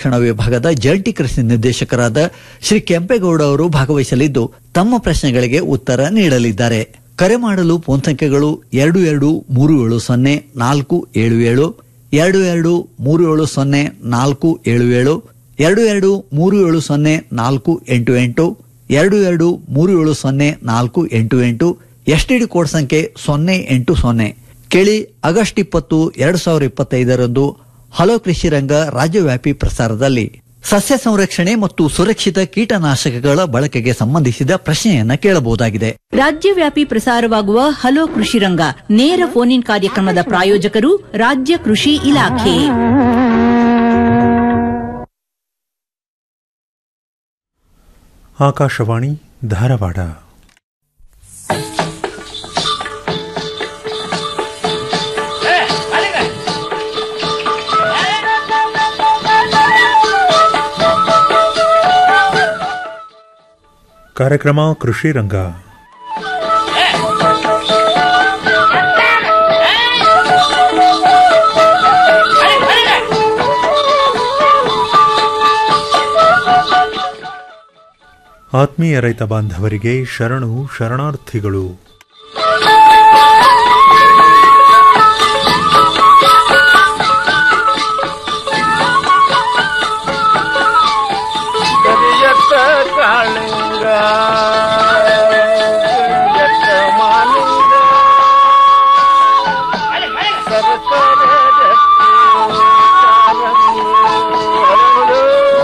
ಸಂರಕ್ಷಣಾ ವಿಭಾಗದ ಜಂಟಿ ಕೃಷಿ ನಿರ್ದೇಶಕರಾದ ಶ್ರೀ ಕೆಂಪೇಗೌಡ ಅವರು ಭಾಗವಹಿಸಲಿದ್ದು ತಮ್ಮ ಪ್ರಶ್ನೆಗಳಿಗೆ ಉತ್ತರ ನೀಡಲಿದ್ದಾರೆ ಕರೆ ಮಾಡಲು ಫೋನ್ ಸಂಖ್ಯೆಗಳು ಎರಡು ಎರಡು ಮೂರು ಏಳು ಸೊನ್ನೆ ನಾಲ್ಕು ಏಳು ಏಳು ಎರಡು ಎರಡು ಮೂರು ಏಳು ಸೊನ್ನೆ ನಾಲ್ಕು ಏಳು ಏಳು ಎರಡು ಎರಡು ಮೂರು ಏಳು ಸೊನ್ನೆ ನಾಲ್ಕು ಎಂಟು ಎಂಟು ಎರಡು ಎರಡು ಮೂರು ಏಳು ಸೊನ್ನೆ ನಾಲ್ಕು ಎಂಟು ಎಂಟು ಎಸ್ಟಿಡಿ ಕೋಡ್ ಸಂಖ್ಯೆ ಸೊನ್ನೆ ಎಂಟು ಸೊನ್ನೆ ಕೇಳಿ ಆಗಸ್ಟ್ ಇಪ್ಪತ್ತು ಎರಡು ಸಾವಿರದ ಇಪ್ಪತ್ತೈದರಂದು ಹಲೋ ಕೃಷಿ ರಂಗ ರಾಜ್ಯವ್ಯಾಪಿ ಪ್ರಸಾರದಲ್ಲಿ ಸಸ್ಯ ಸಂರಕ್ಷಣೆ ಮತ್ತು ಸುರಕ್ಷಿತ ಕೀಟನಾಶಕಗಳ ಬಳಕೆಗೆ ಸಂಬಂಧಿಸಿದ ಪ್ರಶ್ನೆಯನ್ನ ಕೇಳಬಹುದಾಗಿದೆ ರಾಜ್ಯವ್ಯಾಪಿ ಪ್ರಸಾರವಾಗುವ ಹಲೋ ಕೃಷಿ ರಂಗ ನೇರ ಫೋನ್ ಇನ್ ಕಾರ್ಯಕ್ರಮದ ಪ್ರಾಯೋಜಕರು ರಾಜ್ಯ ಕೃಷಿ ಇಲಾಖೆ ಆಕಾಶವಾಣಿ ಧಾರವಾಡ ಕಾರ್ಯಕ್ರಮ ಕೃಷಿ ರಂಗ ಆತ್ಮೀಯ ರೈತ ಬಾಂಧವರಿಗೆ ಶರಣು ಶರಣಾರ್ಥಿಗಳು ಕರಿಯತ್ತ ಕಾಳಿಂಗ ಕರಿಯತ್ತ ಮಾಲಿಂಗ ಸರಸರ ರತ್ನ ಕಾರಂಗಿ ಹರಳು.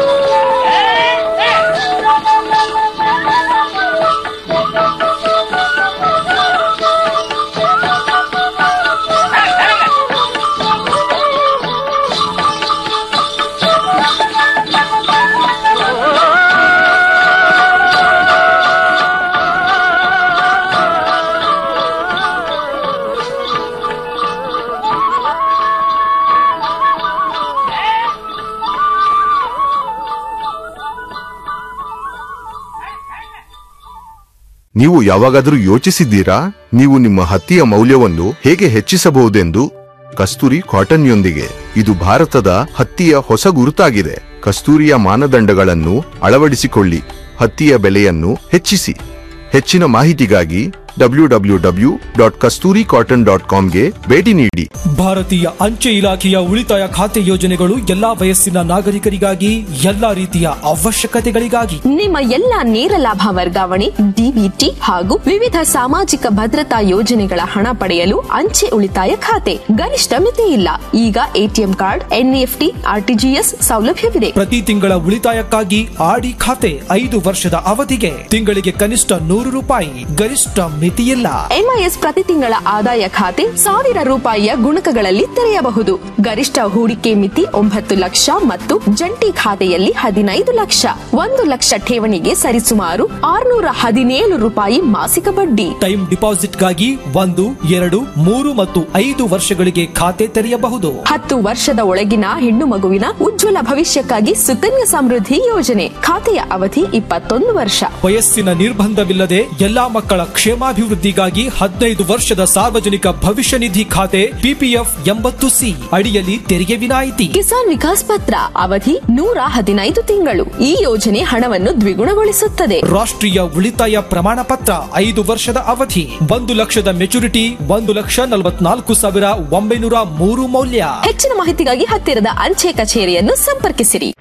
ನೀವು ಯಾವಾಗಾದರೂ ಯೋಚಿಸಿದ್ದೀರಾ ನೀವು ನಿಮ್ಮ ಹತ್ತಿಯ ಮೌಲ್ಯವನ್ನು ಹೇಗೆ ಹೆಚ್ಚಿಸಬಹುದೆಂದು ಕಸ್ತೂರಿ ಕಾಟನ್ಯೊಂದಿಗೆ ಇದು ಭಾರತದ ಹತ್ತಿಯ ಹೊಸ ಗುರುತಾಗಿದೆ ಕಸ್ತೂರಿಯ ಮಾನದಂಡಗಳನ್ನು ಅಳವಡಿಸಿಕೊಳ್ಳಿ ಹತ್ತಿಯ ಬೆಲೆಯನ್ನು ಹೆಚ್ಚಿಸಿ ಹೆಚ್ಚಿನ ಮಾಹಿತಿಗಾಗಿ W W W dot Kasturi cotton dot ಕಾಮ್ಗೆ ಭೇಟಿ ನೀಡಿ ಭಾರತೀಯ ಅಂಚೆ ಇಲಾಖೆಯ ಉಳಿತಾಯ ಖಾತೆ ಯೋಜನೆಗಳು ಎಲ್ಲಾ ವಯಸ್ಸಿನ ನಾಗರಿಕರಿಗಾಗಿ ಎಲ್ಲಾ ರೀತಿಯ ಅವಶ್ಯಕತೆಗಳಿಗಾಗಿ ನಿಮ್ಮ ಎಲ್ಲ ನೇರ ಲಾಭ ವರ್ಗಾವಣೆ ಡಿಬಿಟಿ ಹಾಗೂ ವಿವಿಧ ಸಾಮಾಜಿಕ ಭದ್ರತಾ ಯೋಜನೆಗಳ ಹಣ ಪಡೆಯಲು ಅಂಚೆ ಉಳಿತಾಯ ಖಾತೆ ಗರಿಷ್ಠ ಮಿತಿ ಇಲ್ಲ ಈಗ ಎಟಿಎಂ ಕಾರ್ಡ್ ಎನ್ಇಎಫ್ಟಿ ಆರ್ಟಿಜಿಎಸ್ ಸೌಲಭ್ಯವಿದೆ ಪ್ರತಿ ತಿಂಗಳ ಉಳಿತಾಯಕ್ಕಾಗಿ ಆಡಿ ಖಾತೆ ಐದು ವರ್ಷದ ಅವಧಿಗೆ ತಿಂಗಳಿಗೆ ಕನಿಷ್ಠ ನೂರು ರೂಪಾಯಿ ಗರಿಷ್ಠ ಮಿತಿಯಿಲ್ಲ ಎಂಐಎಸ್ ಪ್ರತಿ ತಿಂಗಳ ಆದಾಯ ಖಾತೆ ಸಾವಿರ ರೂಪಾಯಿಯ ಗುಣಕಗಳಲ್ಲಿ ತೆರೆಯಬಹುದು ಗರಿಷ್ಠ ಹೂಡಿಕೆ ಮಿತಿ ಒಂಬತ್ತು ಲಕ್ಷ ಮತ್ತು ಜಂಟಿ ಖಾತೆಯಲ್ಲಿ ಹದಿನೈದು ಲಕ್ಷ ಒಂದು ಲಕ್ಷ ಠೇವಣಿಗೆ ಸರಿಸುಮಾರು ಆರುನೂರ ಹದಿನೇಳು ರೂಪಾಯಿ ಮಾಸಿಕ ಬಡ್ಡಿ ಟೈಮ್ ಡಿಪಾಸಿಟ್ಗಾಗಿ ಒಂದು ಎರಡು ಮೂರು ಮತ್ತು ಐದು ವರ್ಷಗಳಿಗೆ ಖಾತೆ ತೆರೆಯಬಹುದು ಹತ್ತು ವರ್ಷದ ಒಳಗಿನ ಹೆಣ್ಣು ಮಗುವಿನ ಉಜ್ವಲ ಭವಿಷ್ಯಕ್ಕಾಗಿ ಸುಕನ್ಯಾ ಸಮೃದ್ಧಿ ಯೋಜನೆ ಖಾತೆಯ ಅವಧಿ ಇಪ್ಪತ್ತೊಂದು ವರ್ಷ ವಯಸ್ಸಿನ ನಿರ್ಬಂಧವಿಲ್ಲದೆ ಎಲ್ಲಾ ಮಕ್ಕಳ ಕ್ಷೇಮಾಭಿವೃದ್ಧಿಗಾಗಿ ಹದಿನೈದು ವರ್ಷದ ಸಾರ್ವಜನಿಕ ಭವಿಷ್ಯ ನಿಧಿ ಖಾತೆ ಪಿಪಿಎಫ್ ಎಂಬತ್ತು ಸಿ ಅಡಿಯಲ್ಲಿ ತೆರಿಗೆ ವಿನಾಯಿತಿ ಕಿಸಾನ್ ವಿಕಾಸ್ ಪತ್ರ ಅವಧಿ ನೂರ ಹದಿನೈದು ತಿಂಗಳು ಈ ಯೋಜನೆ ಹಣವನ್ನು ದ್ವಿಗುಣಗೊಳಿಸುತ್ತದೆ ರಾಷ್ಟ್ರೀಯ ಉಳಿತಾಯ ಪ್ರಮಾಣ ಪತ್ರ ಐದು ವರ್ಷದ ಅವಧಿ ಒಂದು ಲಕ್ಷದ ಮೆಚುರಿಟಿ ಒಂದು ಲಕ್ಷ ನಲವತ್ನಾಲ್ಕು ಸಾವಿರ ಒಂಬೈನೂರ ಮೂರು ಮೌಲ್ಯ ಹೆಚ್ಚಿನ ಮಾಹಿತಿಗಾಗಿ ಹತ್ತಿರದ ಅಂಚೆ ಕಚೇರಿಯನ್ನು ಸಂಪರ್ಕಿಸಿರಿ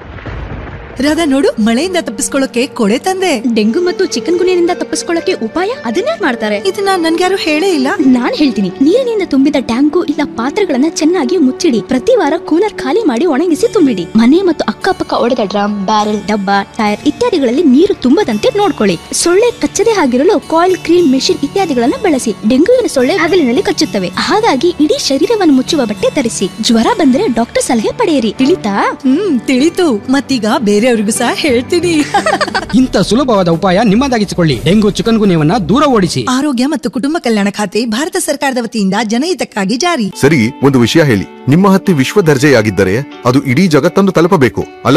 ರಾಧಾ ನೋಡು ಮಳೆಯಿಂದ ತಪ್ಪಿಸ್ಕೊಳ್ಳೋಕೆ ಕೊಡೆ ತಂದೆ ಡೆಂಗು ಮತ್ತು ಚಿಕನ್ ಗುನಿಯಿಂದ ತಪ್ಪಿಸ್ಕೊಳ್ಳಕ್ಕೆ ಉಪಾಯ ಅದನ್ನೇ ಮಾಡ್ತಾರೆ ಇದನ್ನ ನನ್ಗ್ಯಾರು ಹೇಳೇ ಇಲ್ಲ ನಾನ್ ಹೇಳ್ತೀನಿ ನೀರಿನಿಂದ ತುಂಬಿದ ಟ್ಯಾಂಕು ಇಲ್ಲ ಪಾತ್ರೆಗಳನ್ನ ಚೆನ್ನಾಗಿ ಮುಚ್ಚಿಡಿ ಪ್ರತಿ ವಾರ ಕೂಲರ್ ಖಾಲಿ ಮಾಡಿ ಒಣಗಿಸಿ ತುಂಬಿಡಿ ಮನೆ ಮತ್ತು ಅಕ್ಕಪಕ್ಕ ಒಡೆದ ಡ್ರಮ್ ಬ್ಯಾರೆಲ್ ಡಬ್ಬ ಟೈರ್ ಇತ್ಯಾದಿಗಳಲ್ಲಿ ನೀರು ತುಂಬದಂತೆ ನೋಡ್ಕೊಳ್ಳಿ ಸೊಳ್ಳೆ ಕಚ್ಚದೆ ಆಗಿರಲು ಕಾಯಿಲ್ ಕ್ರೀಮ್ ಮೆಷಿನ್ ಇತ್ಯಾದಿಗಳನ್ನ ಬಳಸಿ ಡೆಂಗುವಿನ ಸೊಳ್ಳೆ ಹಗಲಿನಲ್ಲಿ ಕಚ್ಚುತ್ತವೆ ಹಾಗಾಗಿ ಇಡೀ ಶರೀರವನ್ನು ಮುಚ್ಚುವ ಬಟ್ಟೆ ಧರಿಸಿ ಜ್ವರ ಬಂದ್ರೆ ಡಾಕ್ಟರ್ ಸಲಹೆ ಪಡೆಯಿರಿ ತಿಳಿತಾ ಹ್ಮ್ ತಿಳಿತು ಮತ್ತೀಗ ಬೇರೆಯವ್ರಿಗೂ ಸಹ ಹೇಳ್ತೀನಿ ಇಂಥ ಸುಲಭವಾದ ಉಪಾಯ ನಿಮ್ಮದಾಗಿಸಿಕೊಳ್ಳಿ ಡೆಂಗು ಚಿಕನ್ ಗುನ್ಯವನ್ನ ದೂರ ಓಡಿಸಿ ಆರೋಗ್ಯ ಮತ್ತು ಕುಟುಂಬ ಕಲ್ಯಾಣ ಖಾತೆ ಭಾರತ ಸರ್ಕಾರದ ವತಿಯಿಂದ ಜನಹಿತಕ್ಕಾಗಿ ಜಾರಿ ಸರಿ ಒಂದು ವಿಷಯ ಹೇಳಿ ನಿಮ್ಮ ಹತ್ತಿ ವಿಶ್ವ ದರ್ಜೆಯಾಗಿದ್ದರೆ ಅದು ಇಡೀ ಜಗತ್ತನ್ನು ತಲುಪಬೇಕು ಅಲ್ಲವೇ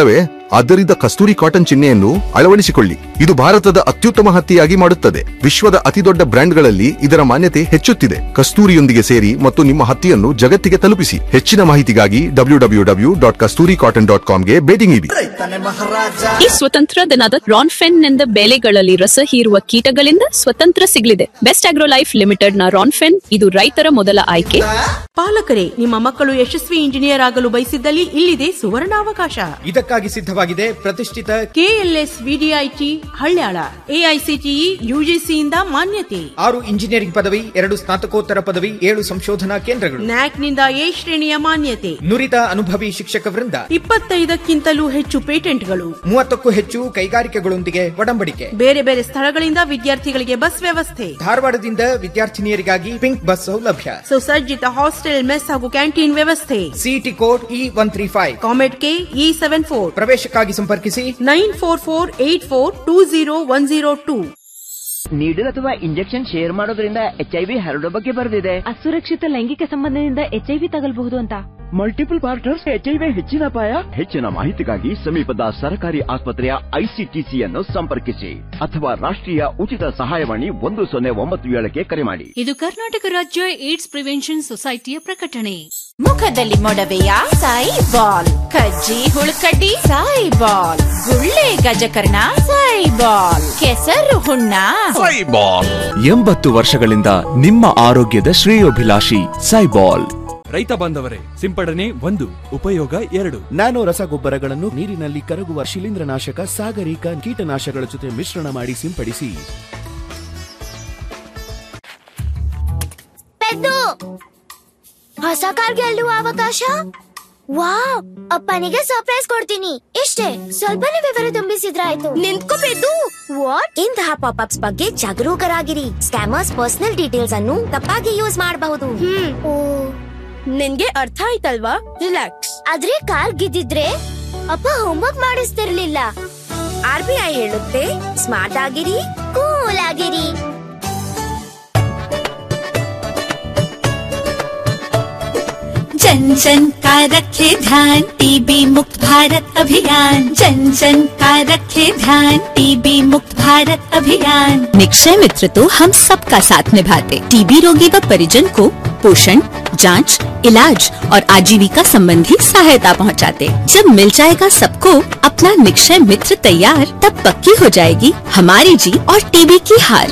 ಆದ್ದರಿಂದ ಕಸ್ತೂರಿ ಕಾಟನ್ ಚಿಹ್ನೆಯನ್ನು ಅಳವಡಿಸಿಕೊಳ್ಳಿ ಇದು ಭಾರತದ ಅತ್ಯುತ್ತಮ ಹತ್ತಿಯಾಗಿ ಮಾಡುತ್ತದೆ ವಿಶ್ವದ ಅತಿದೊಡ್ಡ ಬ್ರ್ಯಾಂಡ್ಗಳಲ್ಲಿ ಇದರ ಮಾನ್ಯತೆ ಹೆಚ್ಚುತ್ತಿದೆ ಕಸ್ತೂರಿಯೊಂದಿಗೆ ಸೇರಿ ಮತ್ತು ನಿಮ್ಮ ಹತ್ತಿಯನ್ನು ಜಗತ್ತಿಗೆ ತಲುಪಿಸಿ ಹೆಚ್ಚಿನ ಮಾಹಿತಿಗಾಗಿ W W W dot Kasturi cotton dot ಕಾಮ್ಗೆ ಭೇಟಿ ನೀಡಿ ಈ ಸ್ವತಂತ್ರ ದಿನದ ರಾನ್ಫೆನ್ ನಿಂದ ಬೆಳೆಗಳಲ್ಲಿ ರಸ ಹೀರುವ ಕೀಟಗಳಿಂದ ಸ್ವತಂತ್ರ ಸಿಗಲಿದೆ ಬೆಸ್ಟ್ ಆಗ್ರೋ ಲೈಫ್ ಲಿಮಿಟೆಡ್ ನ ರಾನ್ಫೆನ್ ಇದು ರೈತರ ಮೊದಲ ಆಯ್ಕೆ ಪಾಲಕರೇ ನಿಮ್ಮ ಮಕ್ಕಳು ಯಶಸ್ವಿ ಇಂಜಿನಿಯರ್ ಆಗಲು ಬಯಸಿದ್ದಲ್ಲಿ ಇಲ್ಲಿದೆ ಸುವರ್ಣಾವಕಾಶ ಇದಕ್ಕಾಗಿ ಸಿದ್ಧವಾಗಿದೆ ಪ್ರತಿಷ್ಠಿತ ಕೆಎಲ್ಎಸ್ ವಿಡಿಐಟಿ ಹಳ್ಯಾಳ ಎಐಸಿಟಿಇ ಯುಜಿಸಿಯಿಂದ ಮಾನ್ಯತೆ ಆರು ಇಂಜಿನಿಯರಿಂಗ್ ಪದವಿ ಎರಡು ಸ್ನಾತಕೋತ್ತರ ಪದವಿ ಏಳು ಸಂಶೋಧನಾ ಕೇಂದ್ರಗಳು ನ್ಯಾಕ್ನಿಂದ ಎ ಶ್ರೇಣಿಯ ಮಾನ್ಯತೆ ನುರಿತ ಅನುಭವಿ ಶಿಕ್ಷಕ ವೃಂದ ಇಪ್ಪತ್ತೈದಕ್ಕಿಂತಲೂ ಹೆಚ್ಚು ಪೇಟೆಂಟ್ಗಳು ಮೂವತ್ತಕ್ಕೂ ಹೆಚ್ಚು ಕೈಗಾರಿಕೆಗಳೊಂದಿಗೆ ಒಡಂಬಡಿಕೆ ಬೇರೆ ಬೇರೆ ಸ್ಥಳಗಳಿಂದ ವಿದ್ಯಾರ್ಥಿಗಳಿಗೆ ಬಸ್ ವ್ಯವಸ್ಥೆ ಧಾರವಾಡದಿಂದ ವಿದ್ಯಾರ್ಥಿನಿಯರಿಗಾಗಿ ಪಿಂಕ್ ಬಸ್ ಸೌಲಭ್ಯ ಸುಸಜ್ಜಿತ ಹಾಸ್ಟೆಲ್ ಮೆಸ್ ಹಾಗೂ ಕ್ಯಾಂಟೀನ್ ವ್ಯವಸ್ಥೆ city code E one three five COMEDK E seven four ಪ್ರವೇಶಕ್ಕಾಗಿ ಸಂಪರ್ಕಿಸಿ nine four four eight four two zero one zero two needle ಅಥವಾ ಇಂಜೆಕ್ಷನ್ ಶೇರ್ ಮಾಡೋದ್ರಿಂದ ಎಚ್ ಐ ವಿ ಹರಡೋ ಬಗ್ಗೆ ಬರೆದಿದೆ ಅಸುರಕ್ಷಿತ ಲೈಂಗಿಕ ಸಂಬಂಧದಿಂದ ಎಚ್ಐವಿ ತಗಲ್ಬಹುದು ಅಂತ multiple partners H I V ಹೆಚ್ಚಿನ ಅಪಾಯ ಹೆಚ್ಚಿನ ಮಾಹಿತಿಗಾಗಿ ಸಮೀಪದ ಸರ್ಕಾರಿ ಆಸ್ಪತ್ರೆಯ ಐಸಿಟಿಸಿಯನ್ನು ಸಂಪರ್ಕಿಸಿ ಅಥವಾ ರಾಷ್ಟ್ರೀಯ ಉಚಿತ ಸಹಾಯವಾಣಿ ಒಂದು ಸೊನ್ನೆ ಒಂಬತ್ತು ಏಳಕ್ಕೆ ಕರೆ ಮಾಡಿ ಇದು ಕರ್ನಾಟಕ ರಾಜ್ಯ ಏಡ್ಸ್ ಪ್ರಿವೆನ್ಷನ್ ಸೊಸೈಟಿಯ ಪ್ರಕಟಣೆ ಮುಖದಲ್ಲಿ ಮೊಡವೆಯ ಸಾಯಿ ಬಾಲ್ ಕಜ್ಜಿ ಹುಳುಕಡ್ಡಿ ಸಾಯಿ ಬಾಲ್ ಗುಳ್ಳೆ ಗಜಕರ್ಣ ಸಾಯಿ ಬಾಲ್ ಕೆಸರು ಹುಣ್ಣ ಎಂಬತ್ತು ವರ್ಷಗಳಿಂದ ನಿಮ್ಮ ಆರೋಗ್ಯದ ಶ್ರೇಯೋಭಿಲಾಷಿ ಸೈಬಾಲ್ ರೈತ ಬಾಂಧವರೇ ಸಿಂಪಡಣೆ ಒಂದು ಉಪಯೋಗ ಎರಡು ನ್ಯಾನೋ ರಸಗೊಬ್ಬರಗಳನ್ನು ನೀರಿನಲ್ಲಿ ಕರಗುವ ಶಿಲೀಂಧ್ರನಾಶಕ ಸಾಗರಿಕ ಕೀಟನಾಶಕಗಳ ಜೊತೆ ಮಿಶ್ರಣ ಮಾಡಿ ಸಿಂಪಡಿಸಿ ಪೆದ್ದು ಹೊಸ ಕಾರ್ ಗೆಲ್ಲುವ ಅವಕಾಶ ವಾವ್ ಅಪ್ಪನಿಗೆ ಸರ್ಪ್ರೈಸ್ ಕೊಡ್ತೀನಿ ಇಷ್ಟೇ ಸ್ವಲ್ಪನೇ ವಿವರ ತುಂಬಿಸಿದ್ರಾಯ್ತು ನಿಂತ್ಕೋ ಪೆದ್ದು ವಾಟ್ ಇಂತಹ ಪಾಪ್ಅಪ್ಸ್ ಬಗ್ಗೆ ಜಾಗರೂಕರಾಗಿರಿ ಸ್ಕ್ಯಾಮರ್ಸ್ ಪರ್ಸನಲ್ ಡೀಟೇಲ್ಸ್ ಅನ್ನು ತಪ್ಪಾಗಿ ಯೂಸ್ ಮಾಡಬಹುದು ಓ ನಿನ್ಗೆ ಅರ್ಥ ಆಯ್ತಲ್ವಾ ರಿಲ್ಯಾಕ್ಸ್ ಆದ್ರೆ ಕಾರ್ ಗಿದ್ದಿದ್ರೆ ಅಪ್ಪ ಹೋಮ್ವರ್ಕ್ ಮಾಡಿಸ್ತಿರ್ಲಿಲ್ಲ ಆರ್ ಬಿ ಐ ಹೇಳುತ್ತೆ ಸ್ಮಾರ್ಟ್ ಆಗಿರಿ ಕೂಲ್ ಆಗಿರಿ जन जन का रखे ध्यान टीबी मुक्त भारत अभियान जन जन का रखे ध्यान टीबी मुक्त भारत अभियान निक्षय मित्र तो हम सबका साथ निभाते टीबी रोगी व परिजन को पोषण जांच, इलाज और आजीविका संबंधी सहायता पहुंचाते। जब मिल जाएगा सबको अपना निक्षय मित्र तैयार तब पक्की हो जाएगी हमारी जीत और टीबी की हार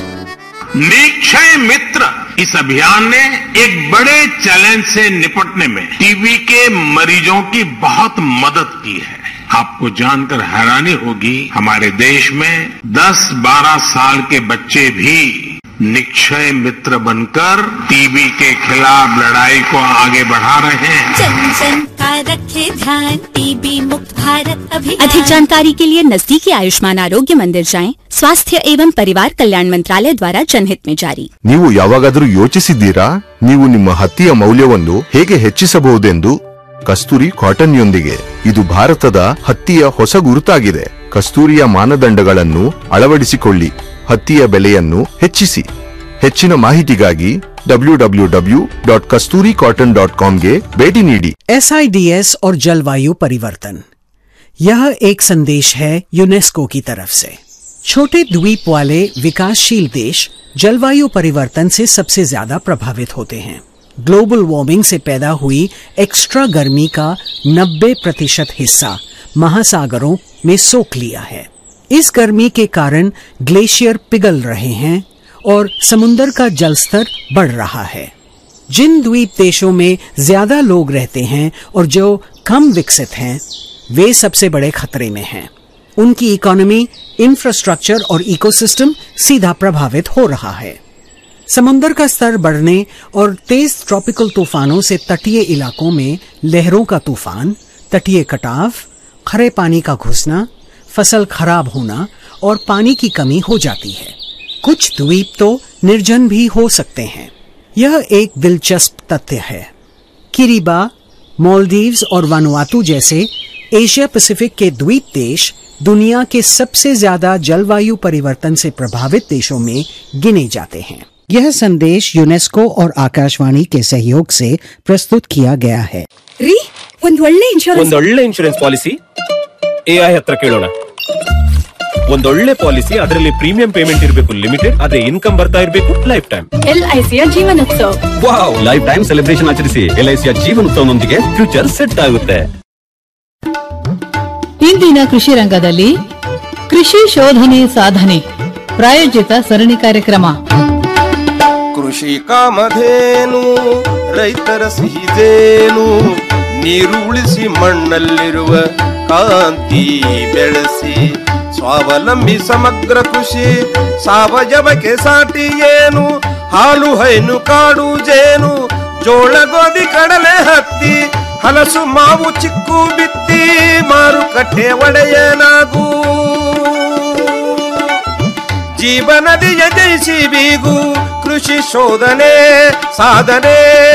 निक्षय मित्र इस अभियान ने एक बड़े चैलेंज से निपटने में टीबी के मरीजों की बहुत मदद की है आपको जानकर हैरानी होगी हमारे देश में 10-12 साल के बच्चे भी निक्षय मित्र बनकर टीबी के खिलाफ लड़ाई को आगे बढ़ा रहे हैं जन जन का रखे ध्यान टीबी मुक्त भारत अभियान अधिक जानकारी के लिए नजदीकी आयुष्मान आरोग्य मंदिर जाएं स्वास्थ्य एवं परिवार कल्याण मंत्रालय द्वारा जनहित में जारी ನೀವು ಯಾವಾಗಾದರೂ ಯೋಚಿಸಿದ್ದೀರಾ ನೀವು ನಿಮ್ಮ ಹತ್ತಿಯ ಮೌಲ್ಯವನ್ನು ಹೇಗೆ ಹೆಚ್ಚಿಸಬಹುದೆಂದು ಕಸ್ತೂರಿ ಕಾಟನ್ಯೊಂದಿಗೆ ಇದು ಭಾರತದ ಹತ್ತಿಯ ಹೊಸ ಗುರುತಾಗಿದೆ ಕಸ್ತೂರಿಯ ಮಾನದಂಡಗಳನ್ನು ಅಳವಡಿಸಿಕೊಳ್ಳಿ ಹತ್ತಿಯ ಬೆಲೆಯನ್ನು ಹೆಚ್ಚಿಸಿ ಹೆಚ್ಚಿನ ಮಾಹಿತಿಗಾಗಿ W W W dot Kasturi cotton dot ಕಾಮ್ಗೆ ಭೇಟಿ ನೀಡಿ एसआईडीएस और जलवायु परिवर्तन यह एक संदेश है यूनेस्को की तरफ से छोटे द्वीप वाले विकासशील देश जलवायु परिवर्तन से सबसे ज्यादा प्रभावित होते हैं ग्लोबल वार्मिंग से पैदा हुई एक्स्ट्रा गर्मी का 90 प्रतिशत हिस्सा महासागरों में सोख लिया है इस गर्मी के कारण ग्लेशियर पिघल रहे हैं और समुन्दर का जलस्तर बढ़ रहा है जिन द्वीप देशों में ज्यादा लोग रहते हैं और जो कम विकसित हैं वे सबसे बड़े खतरे में हैं उनकी इकोनॉमी इंफ्रास्ट्रक्चर और इकोसिस्टम सीधा प्रभावित हो रहा है समुन्दर का स्तर बढ़ने और तेज ट्रॉपिकल तूफानों से तटीय इलाकों में लहरों का तूफान तटीय कटाव खरे पानी का घुसना फसल खराब होना और पानी की कमी हो जाती है कुछ द्वीप तो निर्जन भी हो सकते हैं यह एक दिलचस्प तथ्य है किरीबा मालदीव्स और वानुआतू जैसे एशिया पैसिफिक के द्वीप देश दुनिया के सबसे ज्यादा जलवायु परिवर्तन से प्रभावित देशों में गिने जाते हैं यह संदेश यूनेस्को और आकाशवाणी के सहयोग से प्रस्तुत किया गया है ರೀ ಒಂದ್ ಒಳ್ಳೆ ಇನ್ಶೂರೆನ್ಸ್ ಒಂದೊಳ್ಳೆ ಇನ್ಶೂರೆನ್ಸ್ ಪಾಲಿಸಿ ಎಐ ಹತ್ರ ಕೇಳೋಣ ಒಂದೊಳ್ಳೆ ಪಾಲಿಸಿ ಅದರಲ್ಲಿ ಪ್ರೀಮಿಯಂ ಪೇಮೆಂಟ್ ಇರಬೇಕು ಲಿಮಿಟೆಡ್ ಅದೇ ಇನ್ಕಮ್ ಬರ್ತಾ ಇರಬೇಕು ಲೈಫ್ ಟೈಮ್ ಎಲ್ಐಸಿಯ Jeevanotsav wow life time celebration ಆಚರಿಸಿ ಎಲ್ಐಸಿಯ ಜೀವನೋತ್ಸವನೊಂದಿಗೆ ಫ್ಯೂಚರ್ ಸೆಟ್ ಆಗುತ್ತೆ ಇಂದಿನ ಕೃಷಿ ರಂಗದಲ್ಲಿ ಕೃಷಿ ಶೋಧನೆ ಸಾಧನೆ ಪ್ರಾಯೋಜಿತ ಸರಣಿ ಕಾರ್ಯಕ್ರಮ ಕೃಷಿ ಕಾಮಧೇನು ರೈತರ ಸಿಹಿದೇನು ನೀರು ಉಳಿಸಿ ಮಣ್ಣಲ್ಲಿರುವ ಕಾಂತಿ ಬೆಳೆಸಿ ಸ್ವಾವಲಂಬಿ ಸಮಗ್ರ ಕೃಷಿ ಸಾವಯವಕ್ಕೆ ಸಾಟಿ ಏನು ಹಾಲು ಹೈನು ಕಾಡು ಜೇನು ಜೋಳ ಗೋಧಿ ಕಡಲೆ ಹತ್ತಿ ಹಲಸು ಮಾವು ಚಿಕ್ಕು ಬಿತ್ತಿ ಮಾರುಕಟ್ಟೆ ಒಡೆಯನಾಗೂ ಜೀವನದಿಯ ಜಯಿಸಿ ಬೀಗು ಕೃಷಿ ಶೋಧನೆ ಸಾಧನೆ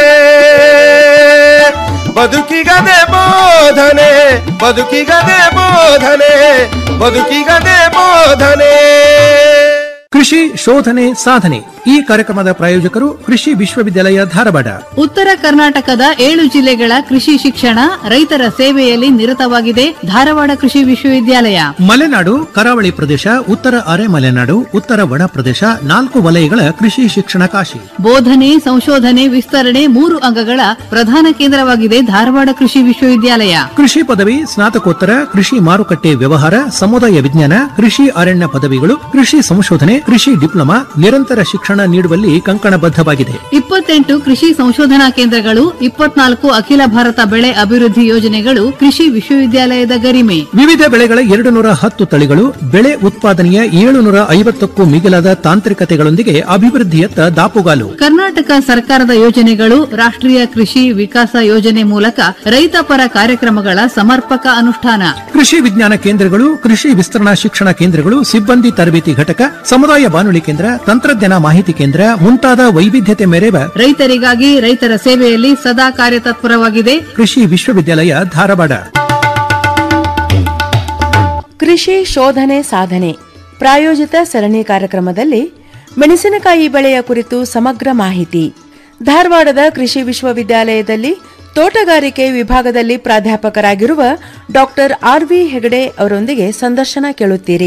ಬದುಕಿಗದೆ ಬೋಧನೆ ಬದುಕಿಗದೆ ಬೋಧನೆ ಬದುಕಿಗದೆ ಬೋಧನೆ ಕೃಷಿ ಶೋಧನೆ ಸಾಧನೆ ಈ ಕಾರ್ಯಕ್ರಮದ ಪ್ರಾಯೋಜಕರು ಕೃಷಿ ವಿಶ್ವವಿದ್ಯಾಲಯ ಧಾರವಾಡ ಉತ್ತರ ಕರ್ನಾಟಕದ ಏಳು ಜಿಲ್ಲೆಗಳ ಕೃಷಿ ಶಿಕ್ಷಣ ರೈತರ ಸೇವೆಯಲ್ಲಿ ನಿರತವಾಗಿದೆ ಧಾರವಾಡ ಕೃಷಿ ವಿಶ್ವವಿದ್ಯಾಲಯ ಮಲೆನಾಡು ಕರಾವಳಿ ಪ್ರದೇಶ ಉತ್ತರ ಅರೆ ಮಲೆನಾಡು ಉತ್ತರ ಒಣ ಪ್ರದೇಶ ನಾಲ್ಕು ವಲಯಗಳ ಕೃಷಿ ಶಿಕ್ಷಣ ಕಾಶಿ ಬೋಧನೆ ಸಂಶೋಧನೆ ವಿಸ್ತರಣೆ ಮೂರು ಅಂಗಗಳ ಪ್ರಧಾನ ಕೇಂದ್ರವಾಗಿದೆ ಧಾರವಾಡ ಕೃಷಿ ವಿಶ್ವವಿದ್ಯಾಲಯ ಕೃಷಿ ಪದವಿ ಸ್ನಾತಕೋತ್ತರ ಕೃಷಿ ಮಾರುಕಟ್ಟೆ ವ್ಯವಹಾರ ಸಮುದಾಯ ವಿಜ್ಞಾನ ಕೃಷಿ ಅರಣ್ಯ ಪದವಿಗಳು ಕೃಷಿ ಸಂಶೋಧನೆ ಕೃಷಿ ಡಿಪ್ಲೊಮಾ ನಿರಂತರ ಶಿಕ್ಷಣ ನೀಡುವಲ್ಲಿ ಕಂಕಣಬದ್ಧವಾಗಿದೆ ಇಪ್ಪತ್ತೆಂಟು ಕೃಷಿ ಸಂಶೋಧನಾ ಕೇಂದ್ರಗಳು ಇಪ್ಪತ್ನಾಲ್ಕು ಅಖಿಲ ಭಾರತ ಬೆಳೆ ಅಭಿವೃದ್ಧಿ ಯೋಜನೆಗಳು ಕೃಷಿ ವಿಶ್ವವಿದ್ಯಾಲಯದ ಗರಿಮೆ ವಿವಿಧ ಬೆಳೆಗಳ ಎರಡು ನೂರ ಹತ್ತು ತಳಿಗಳು ಬೆಳೆ ಉತ್ಪಾದನೆಯ ಏಳುನೂರ ಐವತ್ತಕ್ಕೂ ಮಿಗಿಲಾದ ತಾಂತ್ರಿಕತೆಗಳೊಂದಿಗೆ ಅಭಿವೃದ್ಧಿಯತ್ತ ದಾಪುಗಾಲು ಕರ್ನಾಟಕ ಸರ್ಕಾರದ ಯೋಜನೆಗಳು ರಾಷ್ಟ್ರೀಯ ಕೃಷಿ ವಿಕಾಸ ಯೋಜನೆ ಮೂಲಕ ರೈತ ಪರ ಕಾರ್ಯಕ್ರಮಗಳ ಸಮರ್ಪಕ ಅನುಷ್ಠಾನ ಕೃಷಿ ವಿಜ್ಞಾನ ಕೇಂದ್ರಗಳು ಕೃಷಿ ವಿಸ್ತರಣಾ ಶಿಕ್ಷಣ ಕೇಂದ್ರಗಳು ಸಿಬ್ಬಂದಿ ತರಬೇತಿ ಘಟಕ ಸಮುದಾಯ ಬಾನುಲಿ ಕೇಂದ್ರ ತಂತ್ರಜ್ಞಾನ ಮಾಹಿತಿ ಕೇಂದ್ರ ಮುಂತಾದ ವೈವಿಧ್ಯತೆ ಮೆರೆವ ರೈತರಿಗಾಗಿ ರೈತರ ಸೇವೆಯಲ್ಲಿ ಸದಾ ಕಾರ್ಯತತ್ಪರವಾಗಿದೆ ಕೃಷಿ ವಿಶ್ವವಿದ್ಯಾಲಯ ಧಾರವಾಡ ಕೃಷಿ ಶೋಧನೆ ಸಾಧನೆ ಪ್ರಾಯೋಜಿತ ಸರಣಿ ಕಾರ್ಯಕ್ರಮದಲ್ಲಿ ಮೆಣಸಿನಕಾಯಿ ಬೆಳೆಯ ಕುರಿತು ಸಮಗ್ರ ಮಾಹಿತಿ ಧಾರವಾಡದ ಕೃಷಿ ವಿಶ್ವವಿದ್ಯಾಲಯದಲ್ಲಿ ತೋಟಗಾರಿಕೆ ವಿಭಾಗದಲ್ಲಿ ಪ್ರಾಧ್ಯಾಪಕರಾಗಿರುವ ಡಾಕ್ಟರ್ ಆರ್ ವಿ ಹೆಗಡೆ ಅವರೊಂದಿಗೆ ಸಂದರ್ಶನ ಕೇಳುತ್ತೀರಿ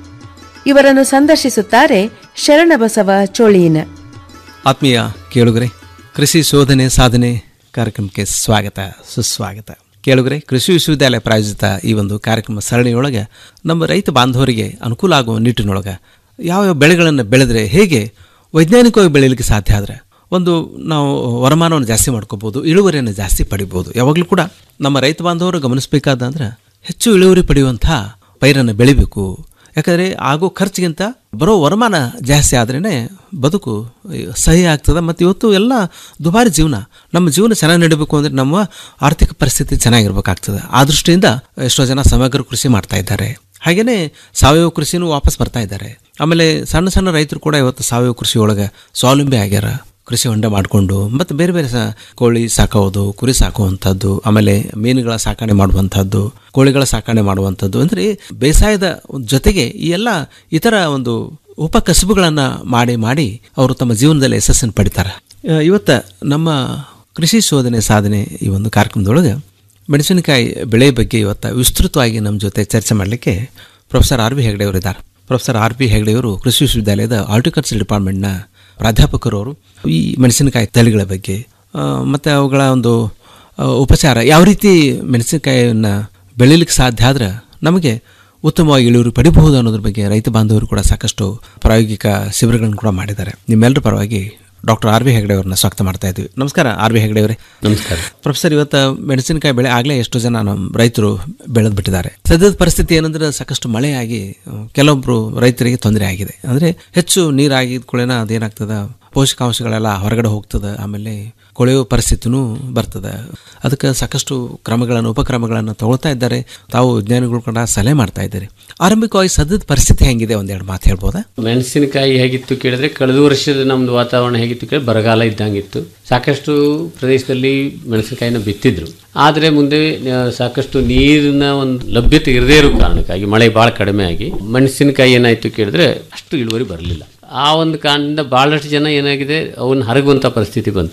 ಇವರನ್ನು ಸಂದರ್ಶಿಸುತ್ತಾರೆ ಶರಣಬಸವ ಚೋಳೀನ್ ಆತ್ಮೀಯ ಕೇಳುಗರೆ ಕೃಷಿ ಶೋಧನೆ ಸಾಧನೆ ಕಾರ್ಯಕ್ರಮಕ್ಕೆ ಸ್ವಾಗತ ಸುಸ್ವಾಗತ ಕೇಳುಗರೆ ಕೃಷಿ ವಿಶ್ವವಿದ್ಯಾಲಯ ಪ್ರಾಯೋಜಿತ ಈ ಒಂದು ಕಾರ್ಯಕ್ರಮ ಸರಣಿಯೊಳಗೆ ನಮ್ಮ ರೈತ ಬಾಂಧವರಿಗೆ ಅನುಕೂಲ ಆಗುವ ನಿಟ್ಟಿನೊಳಗೆ ಯಾವ್ಯಾವ ಬೆಳೆಗಳನ್ನು ಬೆಳೆದರೆ ಹೇಗೆ ವೈಜ್ಞಾನಿಕವಾಗಿ ಬೆಳೀಲಿಕ್ಕೆ ಸಾಧ್ಯ ಆದರೆ ಒಂದು ನಾವು ವರಮಾನವನ್ನು ಜಾಸ್ತಿ ಮಾಡ್ಕೋಬೋದು ಇಳುವರಿಯನ್ನು ಜಾಸ್ತಿ ಪಡಿಬೋದು ಯಾವಾಗಲೂ ಕೂಡ ನಮ್ಮ ರೈತ ಬಾಂಧವರು ಗಮನಿಸಬೇಕಾದ ಅಂದ್ರೆ ಹೆಚ್ಚು ಇಳುವರಿ ಪಡೆಯುವಂಥ ಪೈರನ್ನು ಬೆಳಿಬೇಕು ಯಾಕಂದರೆ ಆಗೋ ಖರ್ಚಿಗಿಂತ ಬರೋ ವರಮಾನ ಜಾಸ್ತಿ ಆದ್ರೇ ಬದುಕು ಸಹಿ ಆಗ್ತದೆ ಮತ್ತು ಇವತ್ತು ಎಲ್ಲ ದುಬಾರಿ ಜೀವನ ನಮ್ಮ ಜೀವನ ಚೆನ್ನಾಗಿ ನಡೀಬೇಕು ಅಂದರೆ ನಮ್ಮ ಆರ್ಥಿಕ ಪರಿಸ್ಥಿತಿ ಚೆನ್ನಾಗಿರ್ಬೇಕಾಗ್ತದೆ ಆ ದೃಷ್ಟಿಯಿಂದ ಎಷ್ಟೋ ಜನ ಸಮಗ್ರ ಕೃಷಿ ಮಾಡ್ತಾ ಇದ್ದಾರೆ ಹಾಗೆಯೇ ಸಾವಯವ ಕೃಷಿನೂ ವಾಪಸ್ ಬರ್ತಾ ಇದ್ದಾರೆ ಆಮೇಲೆ ಸಣ್ಣ ಸಣ್ಣ ರೈತರು ಕೂಡ ಇವತ್ತು ಸಾವಯವ ಕೃಷಿ ಒಳಗೆ ಸ್ವಾವಲಂಬಿ ಆಗ್ಯಾರ ಕೃಷಿ ಹೊಂಡ ಮಾಡಿಕೊಂಡು ಮತ್ತು ಬೇರೆ ಬೇರೆ ಸ ಕೋಳಿ ಸಾಕೋದು ಕುರಿ ಸಾಕುವಂಥದ್ದು ಆಮೇಲೆ ಮೀನುಗಳ ಸಾಕಣೆ ಮಾಡುವಂಥದ್ದು ಕೋಳಿಗಳ ಸಾಕಣೆ ಮಾಡುವಂಥದ್ದು ಅಂದರೆ ಬೇಸಾಯದ ಜೊತೆಗೆ ಈ ಎಲ್ಲ ಇತರ ಒಂದು ಉಪಕಸಬುಗಳನ್ನು ಮಾಡಿ ಮಾಡಿ ಅವರು ತಮ್ಮ ಜೀವನದಲ್ಲಿ ಯಶಸ್ಸನ್ನು ಪಡಿತಾರೆ ಇವತ್ತು ನಮ್ಮ ಕೃಷಿ ಶೋಧನೆ ಸಾಧನೆ ಈ ಒಂದು ಕಾರ್ಯಕ್ರಮದೊಳಗೆ ಮೆಣಸಿನಕಾಯಿ ಬೆಳೆ ಬಗ್ಗೆ ಇವತ್ತು ವಿಸ್ತೃತವಾಗಿ ನಮ್ಮ ಜೊತೆ ಚರ್ಚೆ ಮಾಡಲಿಕ್ಕೆ ಪ್ರೊಫೆಸರ್ ಆರ್ ಬಿ ಹೆಗಡೆ ಅವರು ಇದ್ದಾರೆ ಪ್ರೊಫೆಸರ್ ಆರ್ ಬಿ ಹೆಗಡೆಯವರು ಕೃಷಿ ವಿಶ್ವವಿದ್ಯಾಲಯದ ಹಾರ್ಟಿಕಲ್ಚರ್ ಡಿಪಾರ್ಟ್ಮೆಂಟ್ನ ಪ್ರಾಧ್ಯಾಪಕರು ಅವರು ಈ ಮೆಣಸಿನಕಾಯಿ ತಳಿಗಳ ಬಗ್ಗೆ ಮತ್ತು ಅವುಗಳ ಒಂದು ಉಪಚಾರ ಯಾವ ರೀತಿ ಮೆಣಸಿನಕಾಯಿಯನ್ನು ಬೆಳೀಲಿಕ್ಕೆ ಸಾಧ್ಯ ಆದ್ರೆ ನಮಗೆ ಉತ್ತಮವಾಗಿ ಇಳುವರಿ ಪಡಿಬಹುದು ಅನ್ನೋದ್ರ ಬಗ್ಗೆ ರೈತ ಬಾಂಧವರು ಕೂಡ ಸಾಕಷ್ಟು ಪ್ರಾಯೋಗಿಕ ಶಿಬಿರಗಳನ್ನು ಕೂಡ ಮಾಡಿದ್ದಾರೆ ನಿಮ್ಮೆಲ್ಲರ ಪರವಾಗಿ ಡಾಕ್ಟರ್ ಆರ್ ವಿ ಹೆಗಡೆ ಅವ್ರನ್ನ ಸ್ವಾಗತ ಮಾಡ್ತಾ ಇದ್ವಿ ನಮಸ್ಕಾರ ಆರ್ ವಿ ಹೆಗಡೆ ಅವರೇ ನಮಸ್ಕಾರ ಪ್ರೊಫೆಸರ್ ಇವತ್ತು ಮೆಣಸಿನಕಾಯಿ ಬೆಳೆ ಆಗಲೇ ಎಷ್ಟೋ ಜನ ನಮ್ಮ ರೈತರು ಬೆಳೆದು ಬಿಟ್ಟಿದ್ದಾರೆ ಸದ್ಯದ ಪರಿಸ್ಥಿತಿ ಏನಂದ್ರೆ ಸಾಕಷ್ಟು ಮಳೆಯಾಗಿ ಕೆಲವೊಬ್ಬರು ರೈತರಿಗೆ ತೊಂದರೆ ಆಗಿದೆ ಅಂದರೆ ಹೆಚ್ಚು ನೀರಾಗಿದ ಕೂಡಲೇ ಅದೇನಾಗ್ತದೆ ಪೋಷಕಾಂಶಗಳೆಲ್ಲ ಹೊರಗಡೆ ಹೋಗ್ತದೆ ಆಮೇಲೆ ಕೊಳೆಯುವ ಪರಿಸ್ಥಿತಿನೂ ಬರ್ತದೆ ಅದಕ್ಕೆ ಸಾಕಷ್ಟು ಕ್ರಮಗಳನ್ನು ಉಪಕ್ರಮಗಳನ್ನು ತಗೊಳ್ತಾ ಇದ್ದಾರೆ ತಾವು ವಿಜ್ಞಾನಿಗಳು ಕೂಡ ಸಲಹೆ ಮಾಡ್ತಾ ಇದ್ದಾರೆ ಆರಂಭಿಕವಾಗಿ ಸದ್ಯದ ಪರಿಸ್ಥಿತಿ ಹೆಂಗಿದೆ ಒಂದೆರಡು ಮಾತು ಹೇಳ್ಬೋದಾ ಮೆಣಸಿನಕಾಯಿ ಹೇಗಿತ್ತು ಕೇಳಿದ್ರೆ ಕಳೆದ ವರ್ಷದ ನಮ್ದು ವಾತಾವರಣ ಹೇಗಿತ್ತು ಕೇಳಿ ಬರಗಾಲ ಇದ್ದಂಗಿತ್ತು ಸಾಕಷ್ಟು ಪ್ರದೇಶದಲ್ಲಿ ಮೆಣಸಿನಕಾಯಿನ ಬಿತ್ತಿದ್ರು ಆದರೆ ಮುಂದೆ ಸಾಕಷ್ಟು ನೀರಿನ ಒಂದು ಲಭ್ಯತೆ ಇರದೇ ಇರೋ ಕಾರಣಕ್ಕಾಗಿ ಮಳೆ ಭಾಳ ಕಡಿಮೆ ಆಗಿ ಮೆಣಸಿನಕಾಯಿ ಏನಾಯಿತು ಕೇಳಿದ್ರೆ ಅಷ್ಟು ಇಳುವರಿ ಬರಲಿಲ್ಲ ಆ ಒಂದು ಕಾರಣದಿಂದ ಭಾಳಷ್ಟು ಜನ ಏನಾಗಿದೆ ಅವನ್ನ ಹರಗುವಂಥ ಪರಿಸ್ಥಿತಿ ಬಂತು